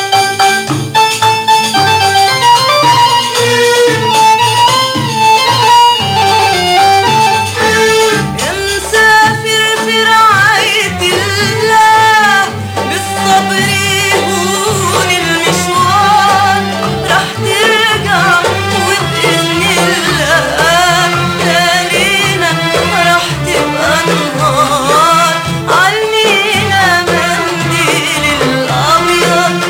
يا مسافر في رعاية الله بالصبر يهون المشوار راح ترجع وبإذن الله ليالينا راح تبقى نهار علينا منديل الأبيض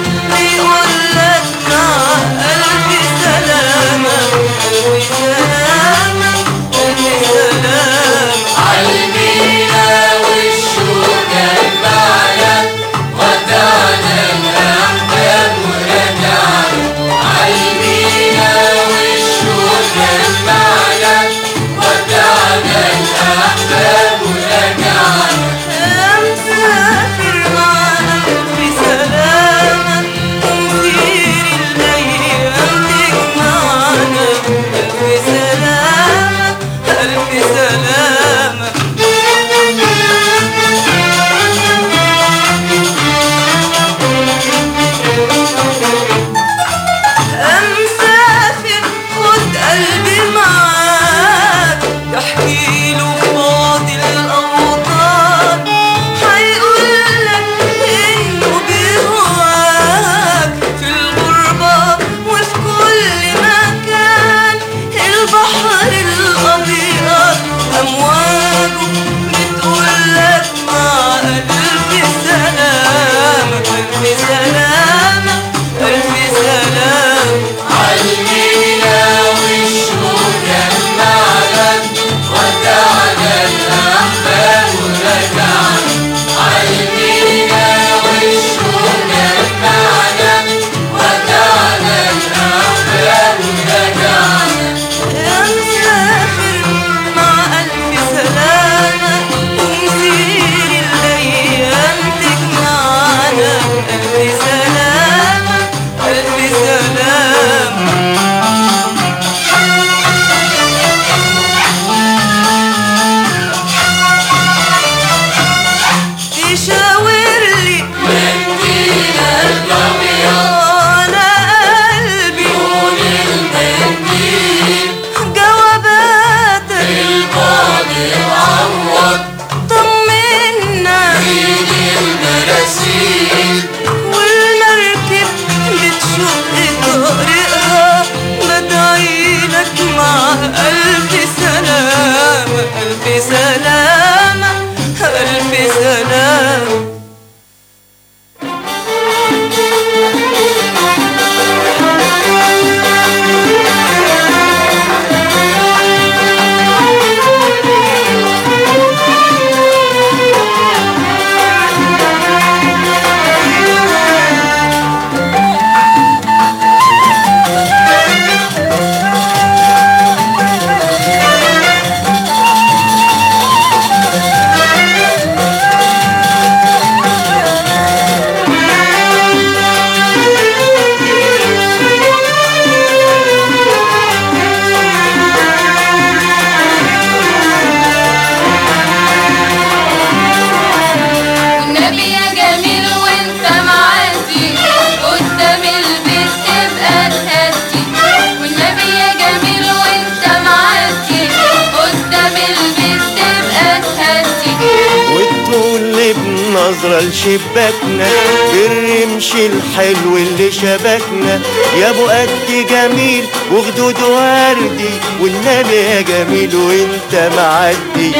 وصل شباكنا بالرمش الحلو اللي شبكنا يا ابو قد جميل وخدود وردي والنبي يا جميل وانت معدي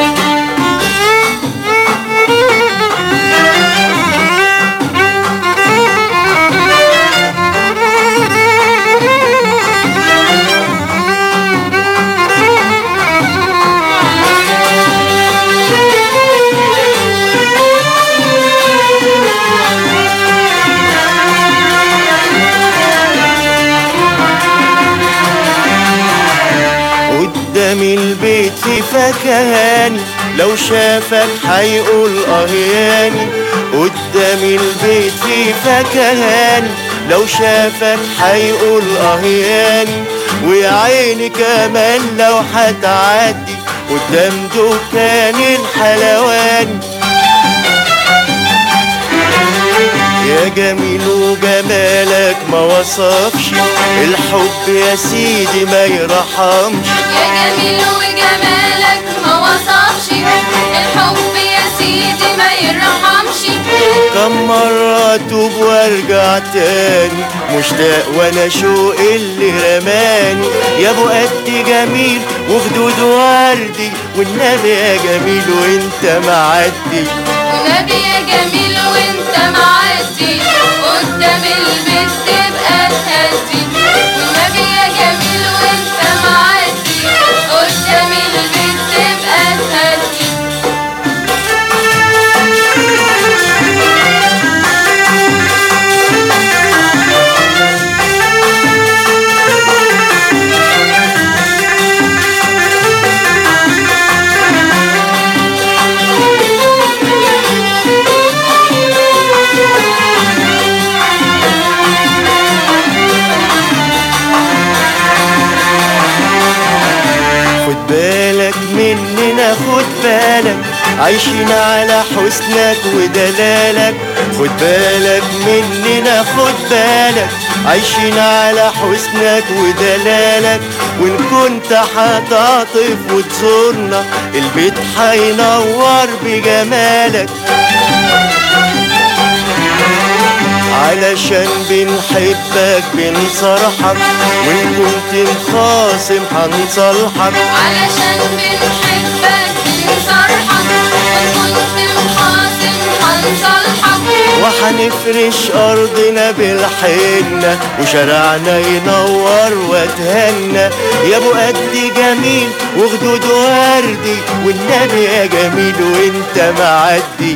قدام البيت في فكهاني لو شافك هيقول اهياني قدام البيت في فكهاني لو شافك هيقول اهياني ويا عيني كمان لو هتعدي قدام دكان الحلواني يا جميل وجمالك ما وصفش الحب يا سيدي ما يرحمش يا جميل وجمالك ما وصفش الحب يا سيدي ما يرحمش كم مرة اتوب وارجع تاني مشتاق وانا شوق اللي رماني يا ابو قد جميل وخدود وردي والنبي يا جميل وانت معدي ونبي يا جميل وانت معدي قدام البيت تبقى تهدي ونبي يا جميل وانت معدي قدام البيت تبقى تهدي خد بالك مننا خد بالك عايشين على حسنك ودلالك خد بالك مننا خد بالك عايشين على حسنك ودلالك وان كنت هتعطف وتزورنا البيت هينور بجمالك علشان بنحبك بنصرحك وان كنت مخاصم هنصالحك علشان بنحبك بنصرحك وكنت مخاصم هنصالحك وهنفرش ارضنا بالحنة وشارعنا ينور واتهنى يا ابو قد جميل وخدود وردي والنبي يا جميل وانت معدي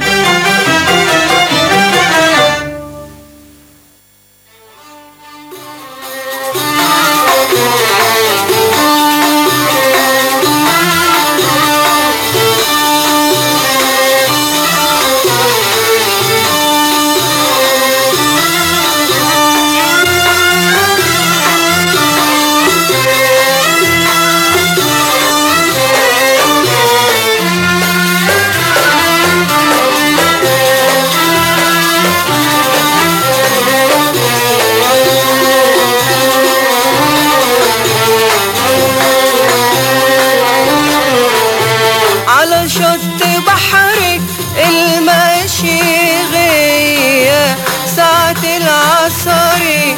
على شط بحرك الماشي غية ساعة العصر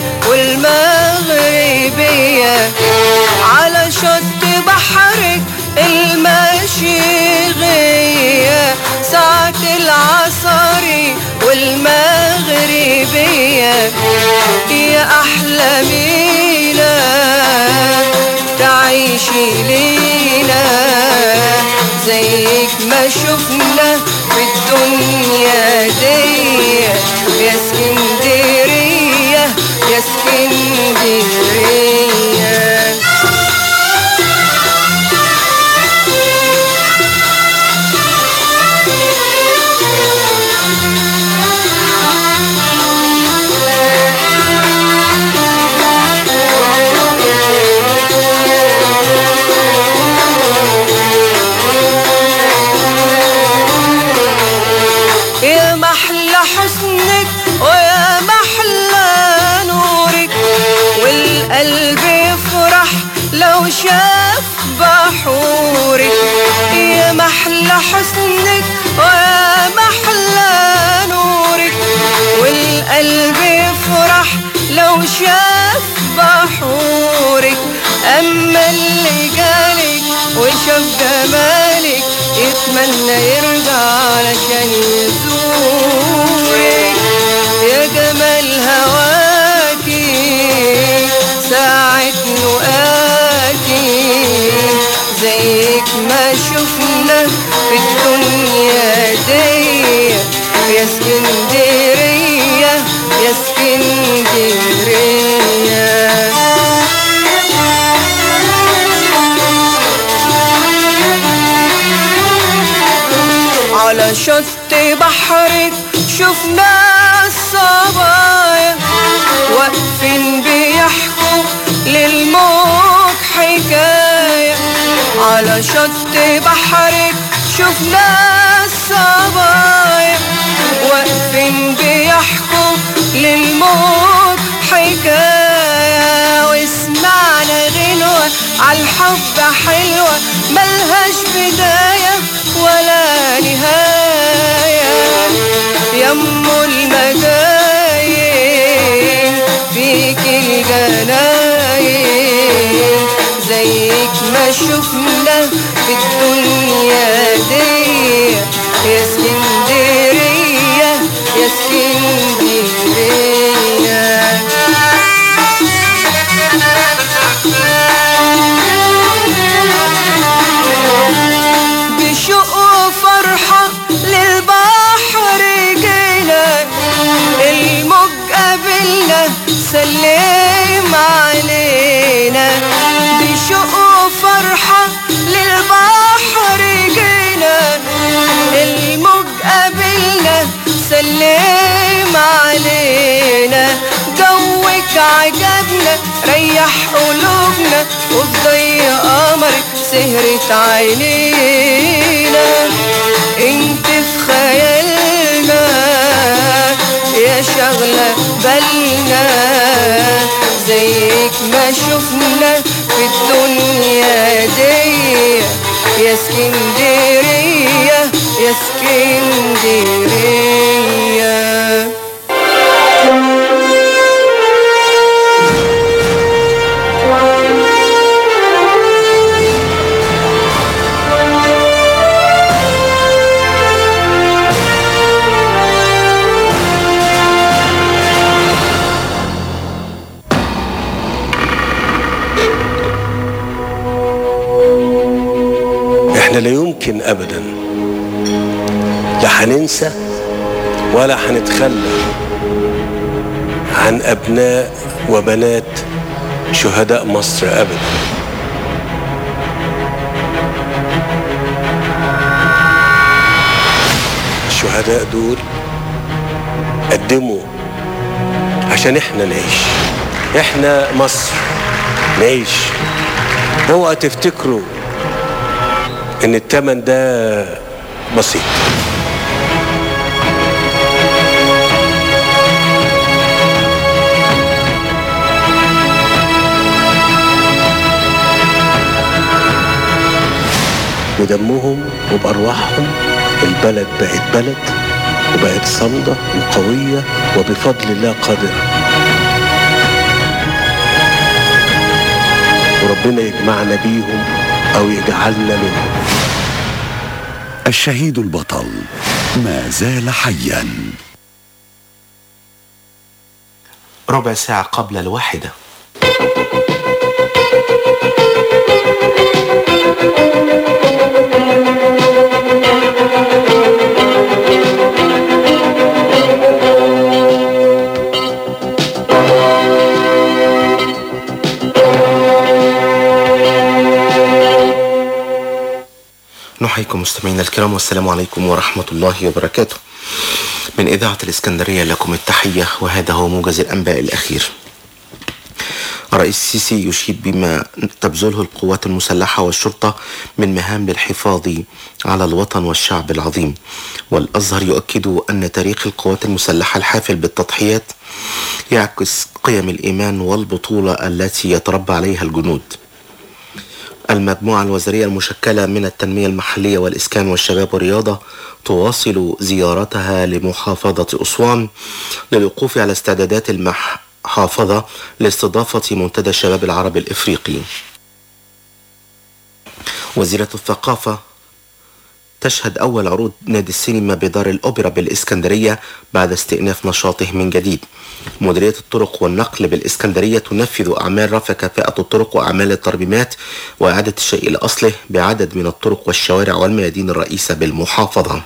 والمغربية على شط بحرك الماشي غية ساعة العصر والمغربية يا أحلى مينا تعيشي لينا زيك ما شفنا في الدنيا دي يا اسكندرية يا اسكندرية يا محلى حسنك ويا محلى نورك شاف بحورك أما اللي جالك وشاف جمالك يتمنى يرجع علشان يزورك يا جمال هواكي ساعة نقاكي زيك ما شفنا في الدنيا دي يا اسكندرية يا اسكندرية على شط بحرك شفنا الصبايا واقفين بيحكوا للموج حكاية على شط بحرك شفنا الصبايا واقفين بيحكوا للموج حكاية واسمعنا غنوة عالحب حلوة ملهاش بداية ولا نهاية يم المجايين فيك الجناين زيك ما شفنا في الدنيا دي يا اسكندرية يا اسكندرية بشوق وفرحة للبحر جينا الموج قابلنا سلم علينا بشوق وفرحة للبحر جينا الموج قابلنا سلم علينا جوك عجبنا ريح قلوبنا وفي ضي قمرك سهرت عينينا انت في خيالنا يا شغلة بالنا زيك ما شفنا في الدنيا دي يا اسكندرية يا اسكندرية احنا لا يمكن ابدا لا هننسى ولا هنتخلى عن ابناء وبنات شهداء مصر ابدا الشهداء دول قدموا عشان احنا نعيش احنا مصر نعيش اوعى تفتكروا ان التمن ده بسيط بدمهم وبأرواحهم البلد بقت بلد وبقت صامدة وقوية وبفضل الله قادرة وربنا يجمعنا بيهم أو يجعلنا منهم الشهيد البطل ما زال حيا ربع ساعة قبل الواحدة نحييكم مستمعينا الكرام والسلام عليكم ورحمة الله وبركاته من إذاعة الإسكندرية لكم التحية وهذا هو موجز الأنباء الأخير الرئيس السيسي يشيد بما تبذله القوات المسلحة والشرطة من مهام للحفاظ على الوطن والشعب العظيم والأزهر يؤكد أن تاريخ القوات المسلحة الحافل بالتضحيات يعكس قيم الإيمان والبطولة التي يتربى عليها الجنود المجموعة الوزارية المشكلة من التنمية المحلية والإسكان والشباب والرياضة تواصل زيارتها لمحافظة أسوان للوقوف على استعدادات المح المحافظة لاستضافة منتدى الشباب العربي الإفريقي وزيرة الثقافة تشهد أول عروض نادي السينما بدار الأوبرا بالإسكندرية بعد استئناف نشاطه من جديد مديرية الطرق والنقل بالإسكندرية تنفذ أعمال رفع كفاءة الطرق وأعمال الترميمات وإعادة الشيء لأصله بعدد من الطرق والشوارع والميادين الرئيسة بالمحافظة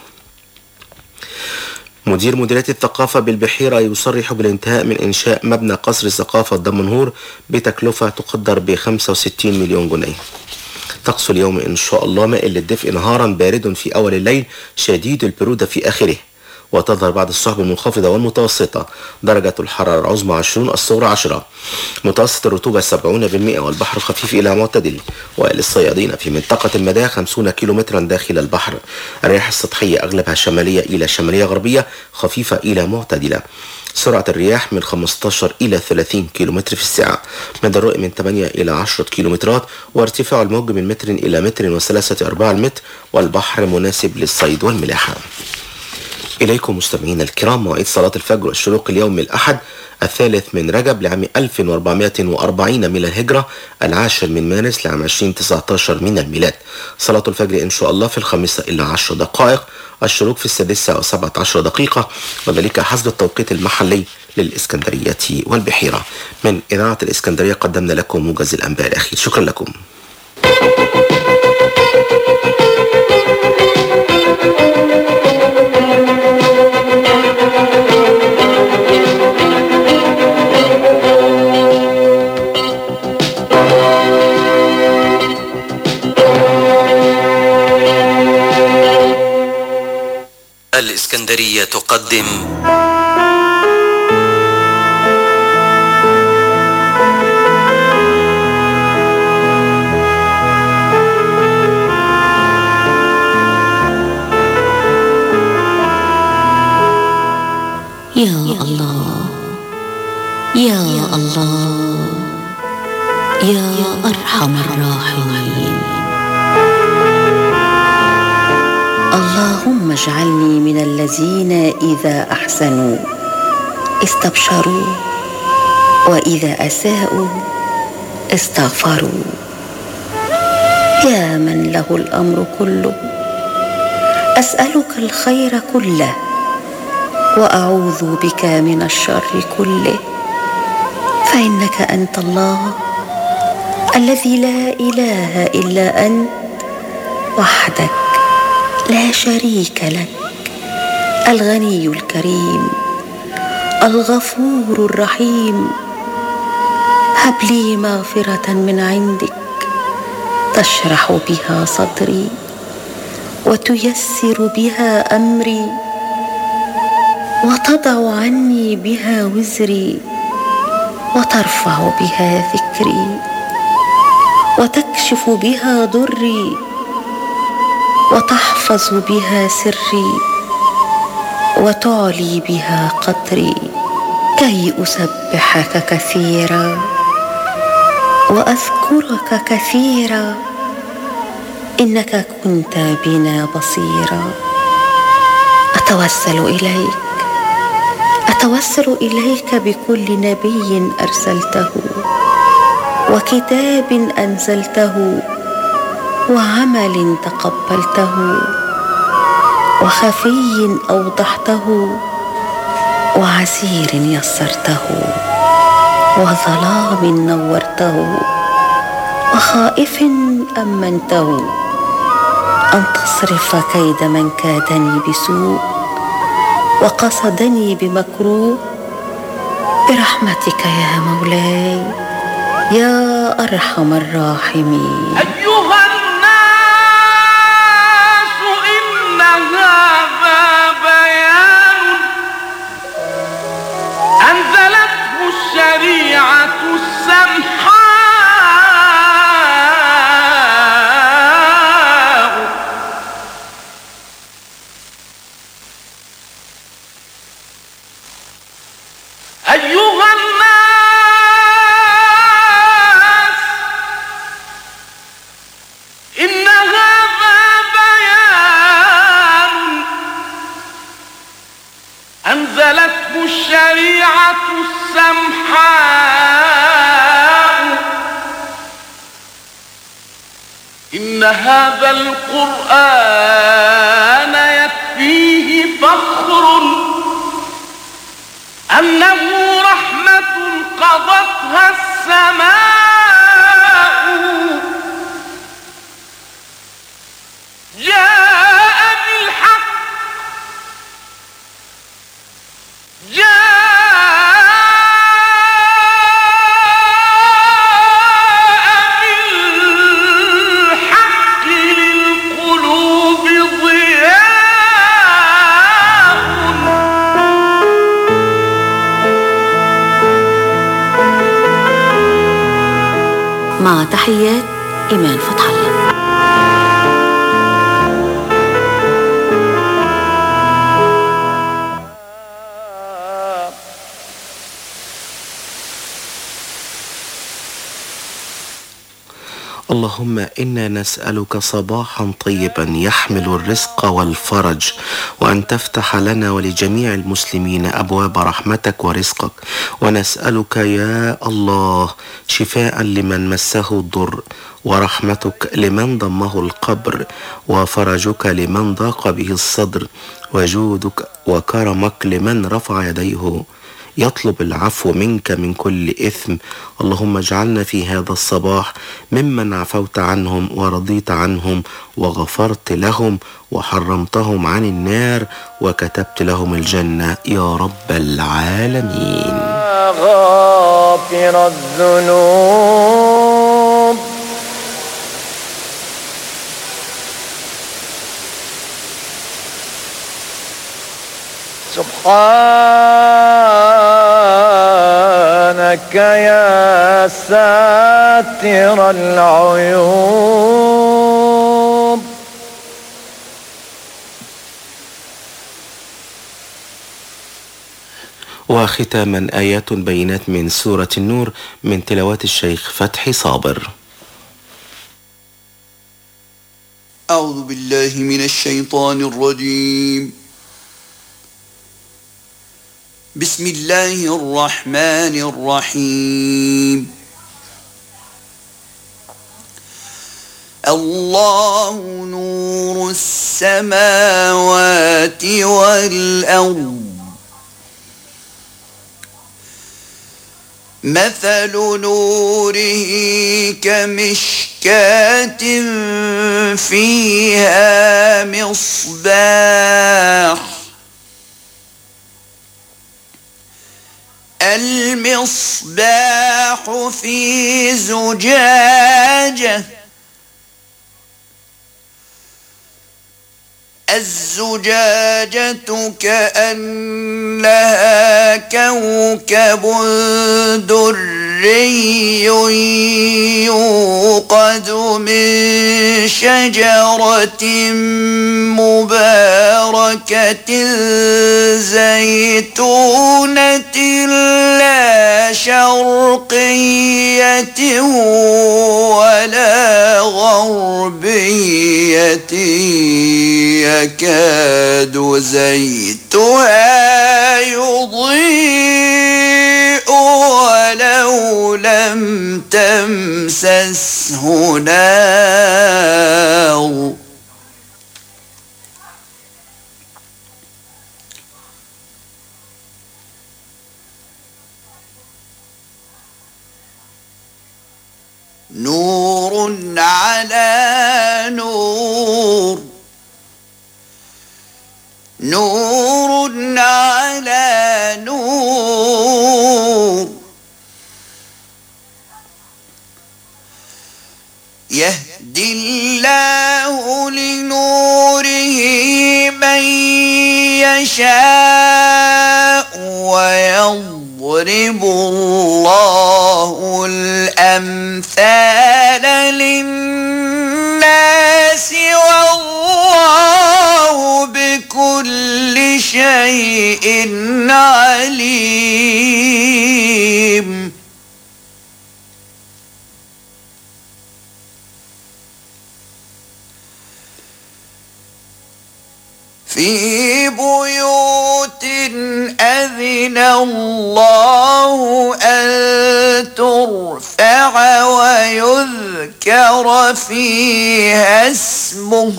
مدير مديرية الثقافة بالبحيرة يصرح بالانتهاء من إنشاء مبنى قصر الثقافة الدمنهور بتكلفة تقدر ب 65 مليون جنيه طقس اليوم إن شاء الله مائل للدفء نهارا بارد في أول الليل شديد البرودة في آخره وتظهر بعض السحب المنخفضة والمتوسطة درجة الحرارة العظمى 20 الصغرى 10 متوسط الرطوبة 70% والبحر خفيف إلى معتدل وللصيادين في منطقة المدى 50 كيلومترا داخل البحر الرياح السطحية أغلبها شمالية إلى شمالية غربية خفيفة إلى معتدلة سرعة الرياح من 15 إلى 30 كيلومتر في الساعة مدى الرؤية من 8 إلى 10 كيلومترات وارتفاع الموج من متر إلى متر وثلاثة أرباع المتر والبحر مناسب للصيد والملاحة إليكم مستمعينا الكرام مواعيد صلاة الفجر والشروق اليوم الأحد الثالث من رجب لعام 1440 من الهجرة العاشر من مارس لعام 2019 من الميلاد صلاة الفجر إن شاء الله في الخامسة إلى عشر دقائق الشروق في السادسة وسبعة عشر دقيقة وذلك حسب التوقيت المحلي للإسكندرية والبحيرة من إذاعة الإسكندرية قدمنا لكم موجز الأنباء الأخير شكرا لكم الإسكندرية تقدم يا الله يا الله يا أرحم الراحمين اللهم اجعلني من الذين إذا أحسنوا استبشروا وإذا أساءوا استغفروا يا من له الأمر كله أسألك الخير كله وأعوذ بك من الشر كله فإنك أنت الله الذي لا إله إلا أنت وحدك لا شريك لك الغني الكريم الغفور الرحيم هب لي مغفرة من عندك تشرح بها صدري وتيسر بها أمري وتضع عني بها وزري وترفع بها ذكري وتكشف بها ضري وتحفظ بها سري وتعلي بها قدري كي اسبحك كثيرا واذكرك كثيرا انك كنت بنا بصيرا اتوسل اليك اتوسل اليك بكل نبي ارسلته وكتاب انزلته وعمل تقبلته وخفي اوضحته وعسير يسرته وظلام نورته وخائف امنته ان تصرف كيد من كادني بسوء وقصدني بمكروه برحمتك يا مولاي يا ارحم الراحمين أيها الناس إن هذا بيان أنزلته الشريعة السمحاء أيها الناس إن هذا بيان أنزلته الشريعة السمحاء إن هذا القرآن يكفيه فخر أنه رحمة قضتها السماء جاء بالحق جاء بالحق للقلوب ضياء مع تحيات إيمان فتح الله اللهم انا نسالك صباحا طيبا يحمل الرزق والفرج وان تفتح لنا ولجميع المسلمين ابواب رحمتك ورزقك ونسالك يا الله شفاء لمن مسه الضر ورحمتك لمن ضمه القبر وفرجك لمن ضاق به الصدر وجودك وكرمك لمن رفع يديه يطلب العفو منك من كل إثم اللهم اجعلنا في هذا الصباح ممن عفوت عنهم ورضيت عنهم وغفرت لهم وحرمتهم عن النار وكتبت لهم الجنة يا رب العالمين غافر الذنوب سبحانك يا ساتر العيوب وختاما آيات بينات من سورة النور من تلاوات الشيخ فتحي صابر أعوذ بالله من الشيطان الرجيم بسم الله الرحمن الرحيم الله نور السماوات والأرض مثل نوره كمشكاة فيها مصباح المصباح في زجاجة الزجاجة كأنها كوكب دري يوقد من شجرة مباركة زيتونة لا شرقية ولا غربية يكاد زيتها يضيء ولو لم تمسسه نار نور على نور نور على نور يهدي الله لنوره من يشاء ويضرب الله الأمثال للناس والله بكل شيء عليم في بيوت أذن الله أن ترفع ويذكر ذكر فيها اسمه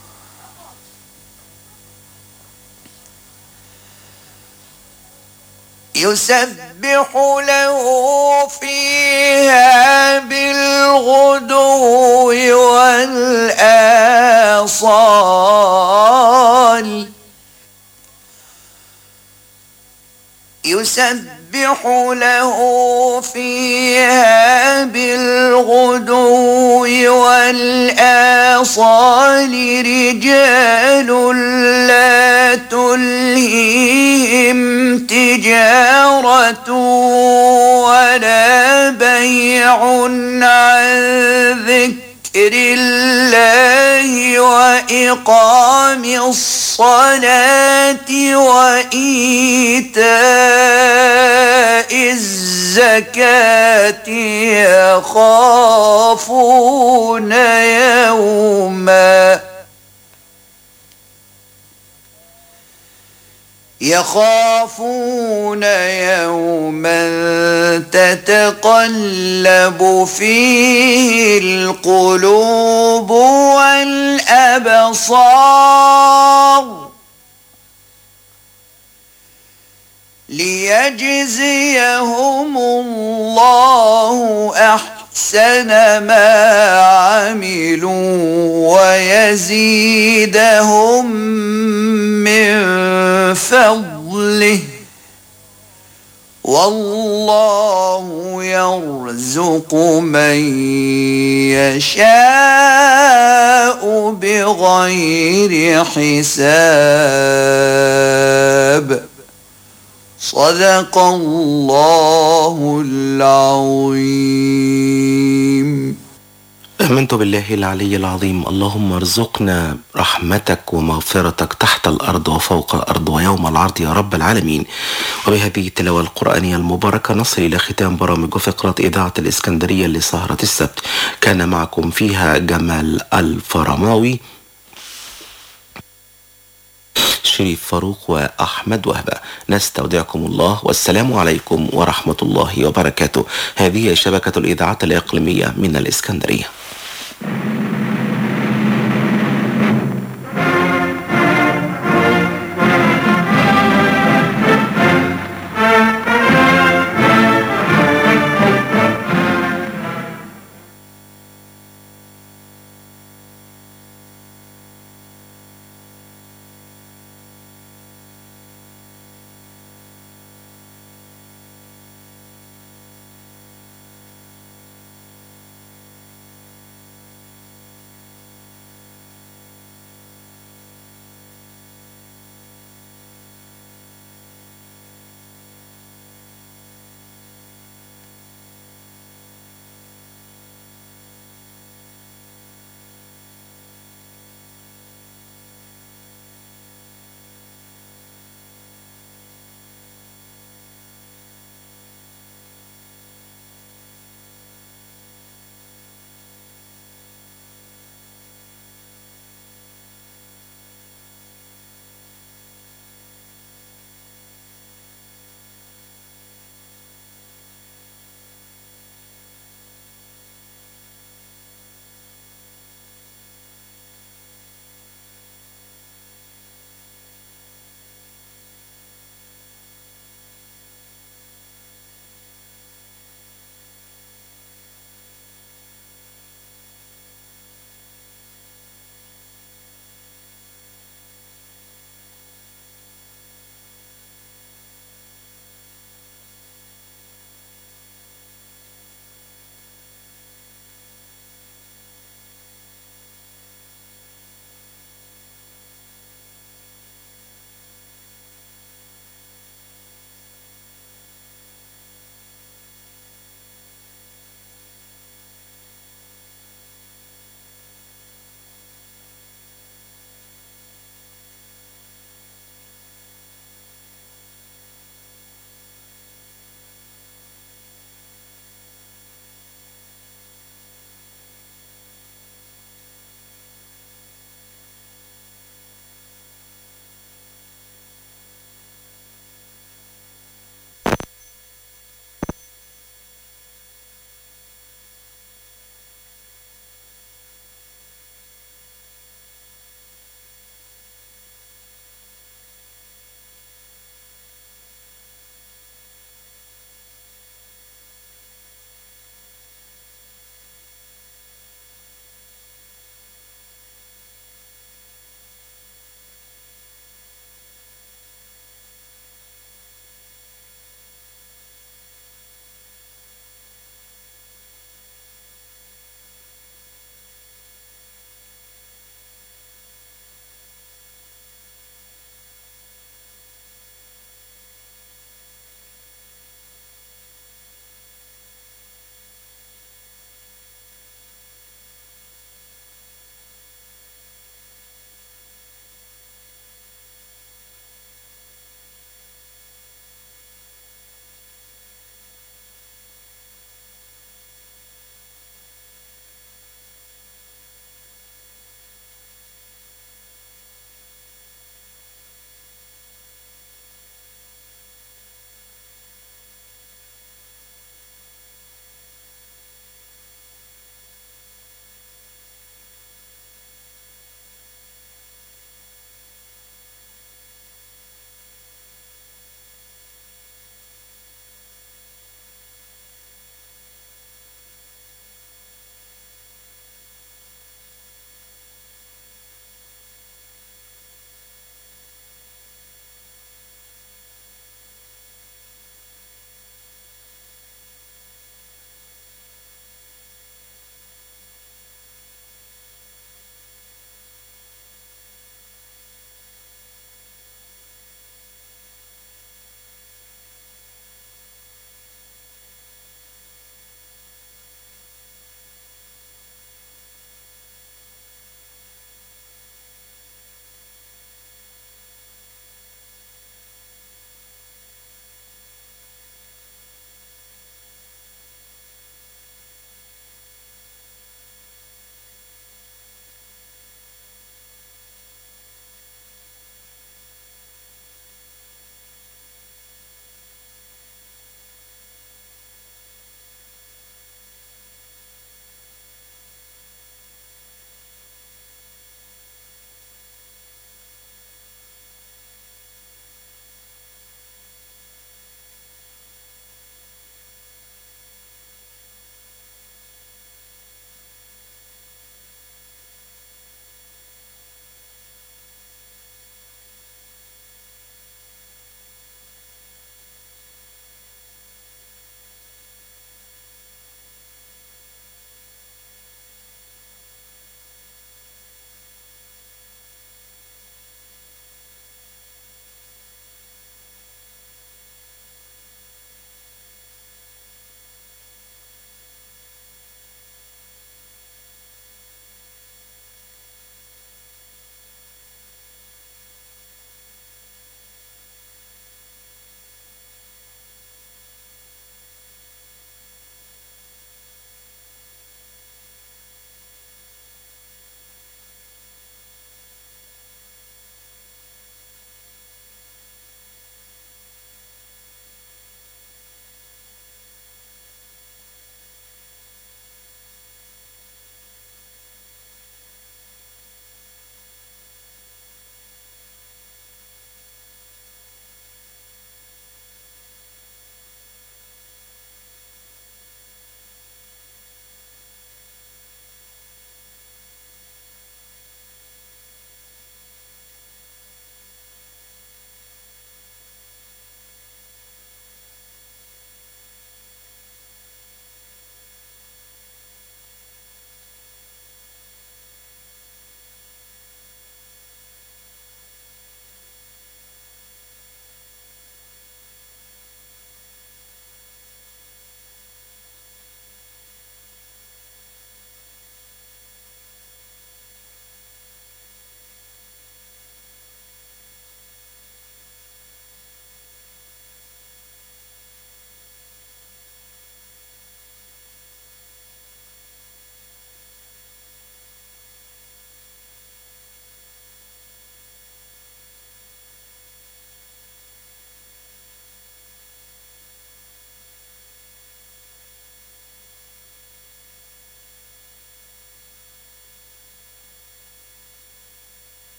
يسبح له فيها بالغدو والآصال يسبح له فيها بالغدو والآصال رجال لا تلهيهم تجارة ولا بيع عن ذكر الله وإقام الصلاة وإيتاء الزكاة يخافون يوما يخافون يوما تتقلب فيه القلوب والأبصار ليجزيهم الله أحسن ما عملوا ويزيدهم من فضله والله يرزق من يشاء بغير حساب صدق الله العظيم آمنت بالله العلي العظيم اللهم ارزقنا رحمتك ومغفرتك تحت الأرض وفوق الأرض ويوم العرض يا رب العالمين وبهذه التلاوة القرآنية المباركة نصل إلى ختام برامج وفقرة إذاعة الإسكندرية لسهرة السبت كان معكم فيها جمال الفرماوي شريف فاروق وأحمد وهبة نستودعكم الله والسلام عليكم ورحمة الله وبركاته هذه شبكة الإذاعات الإقليمية من الإسكندرية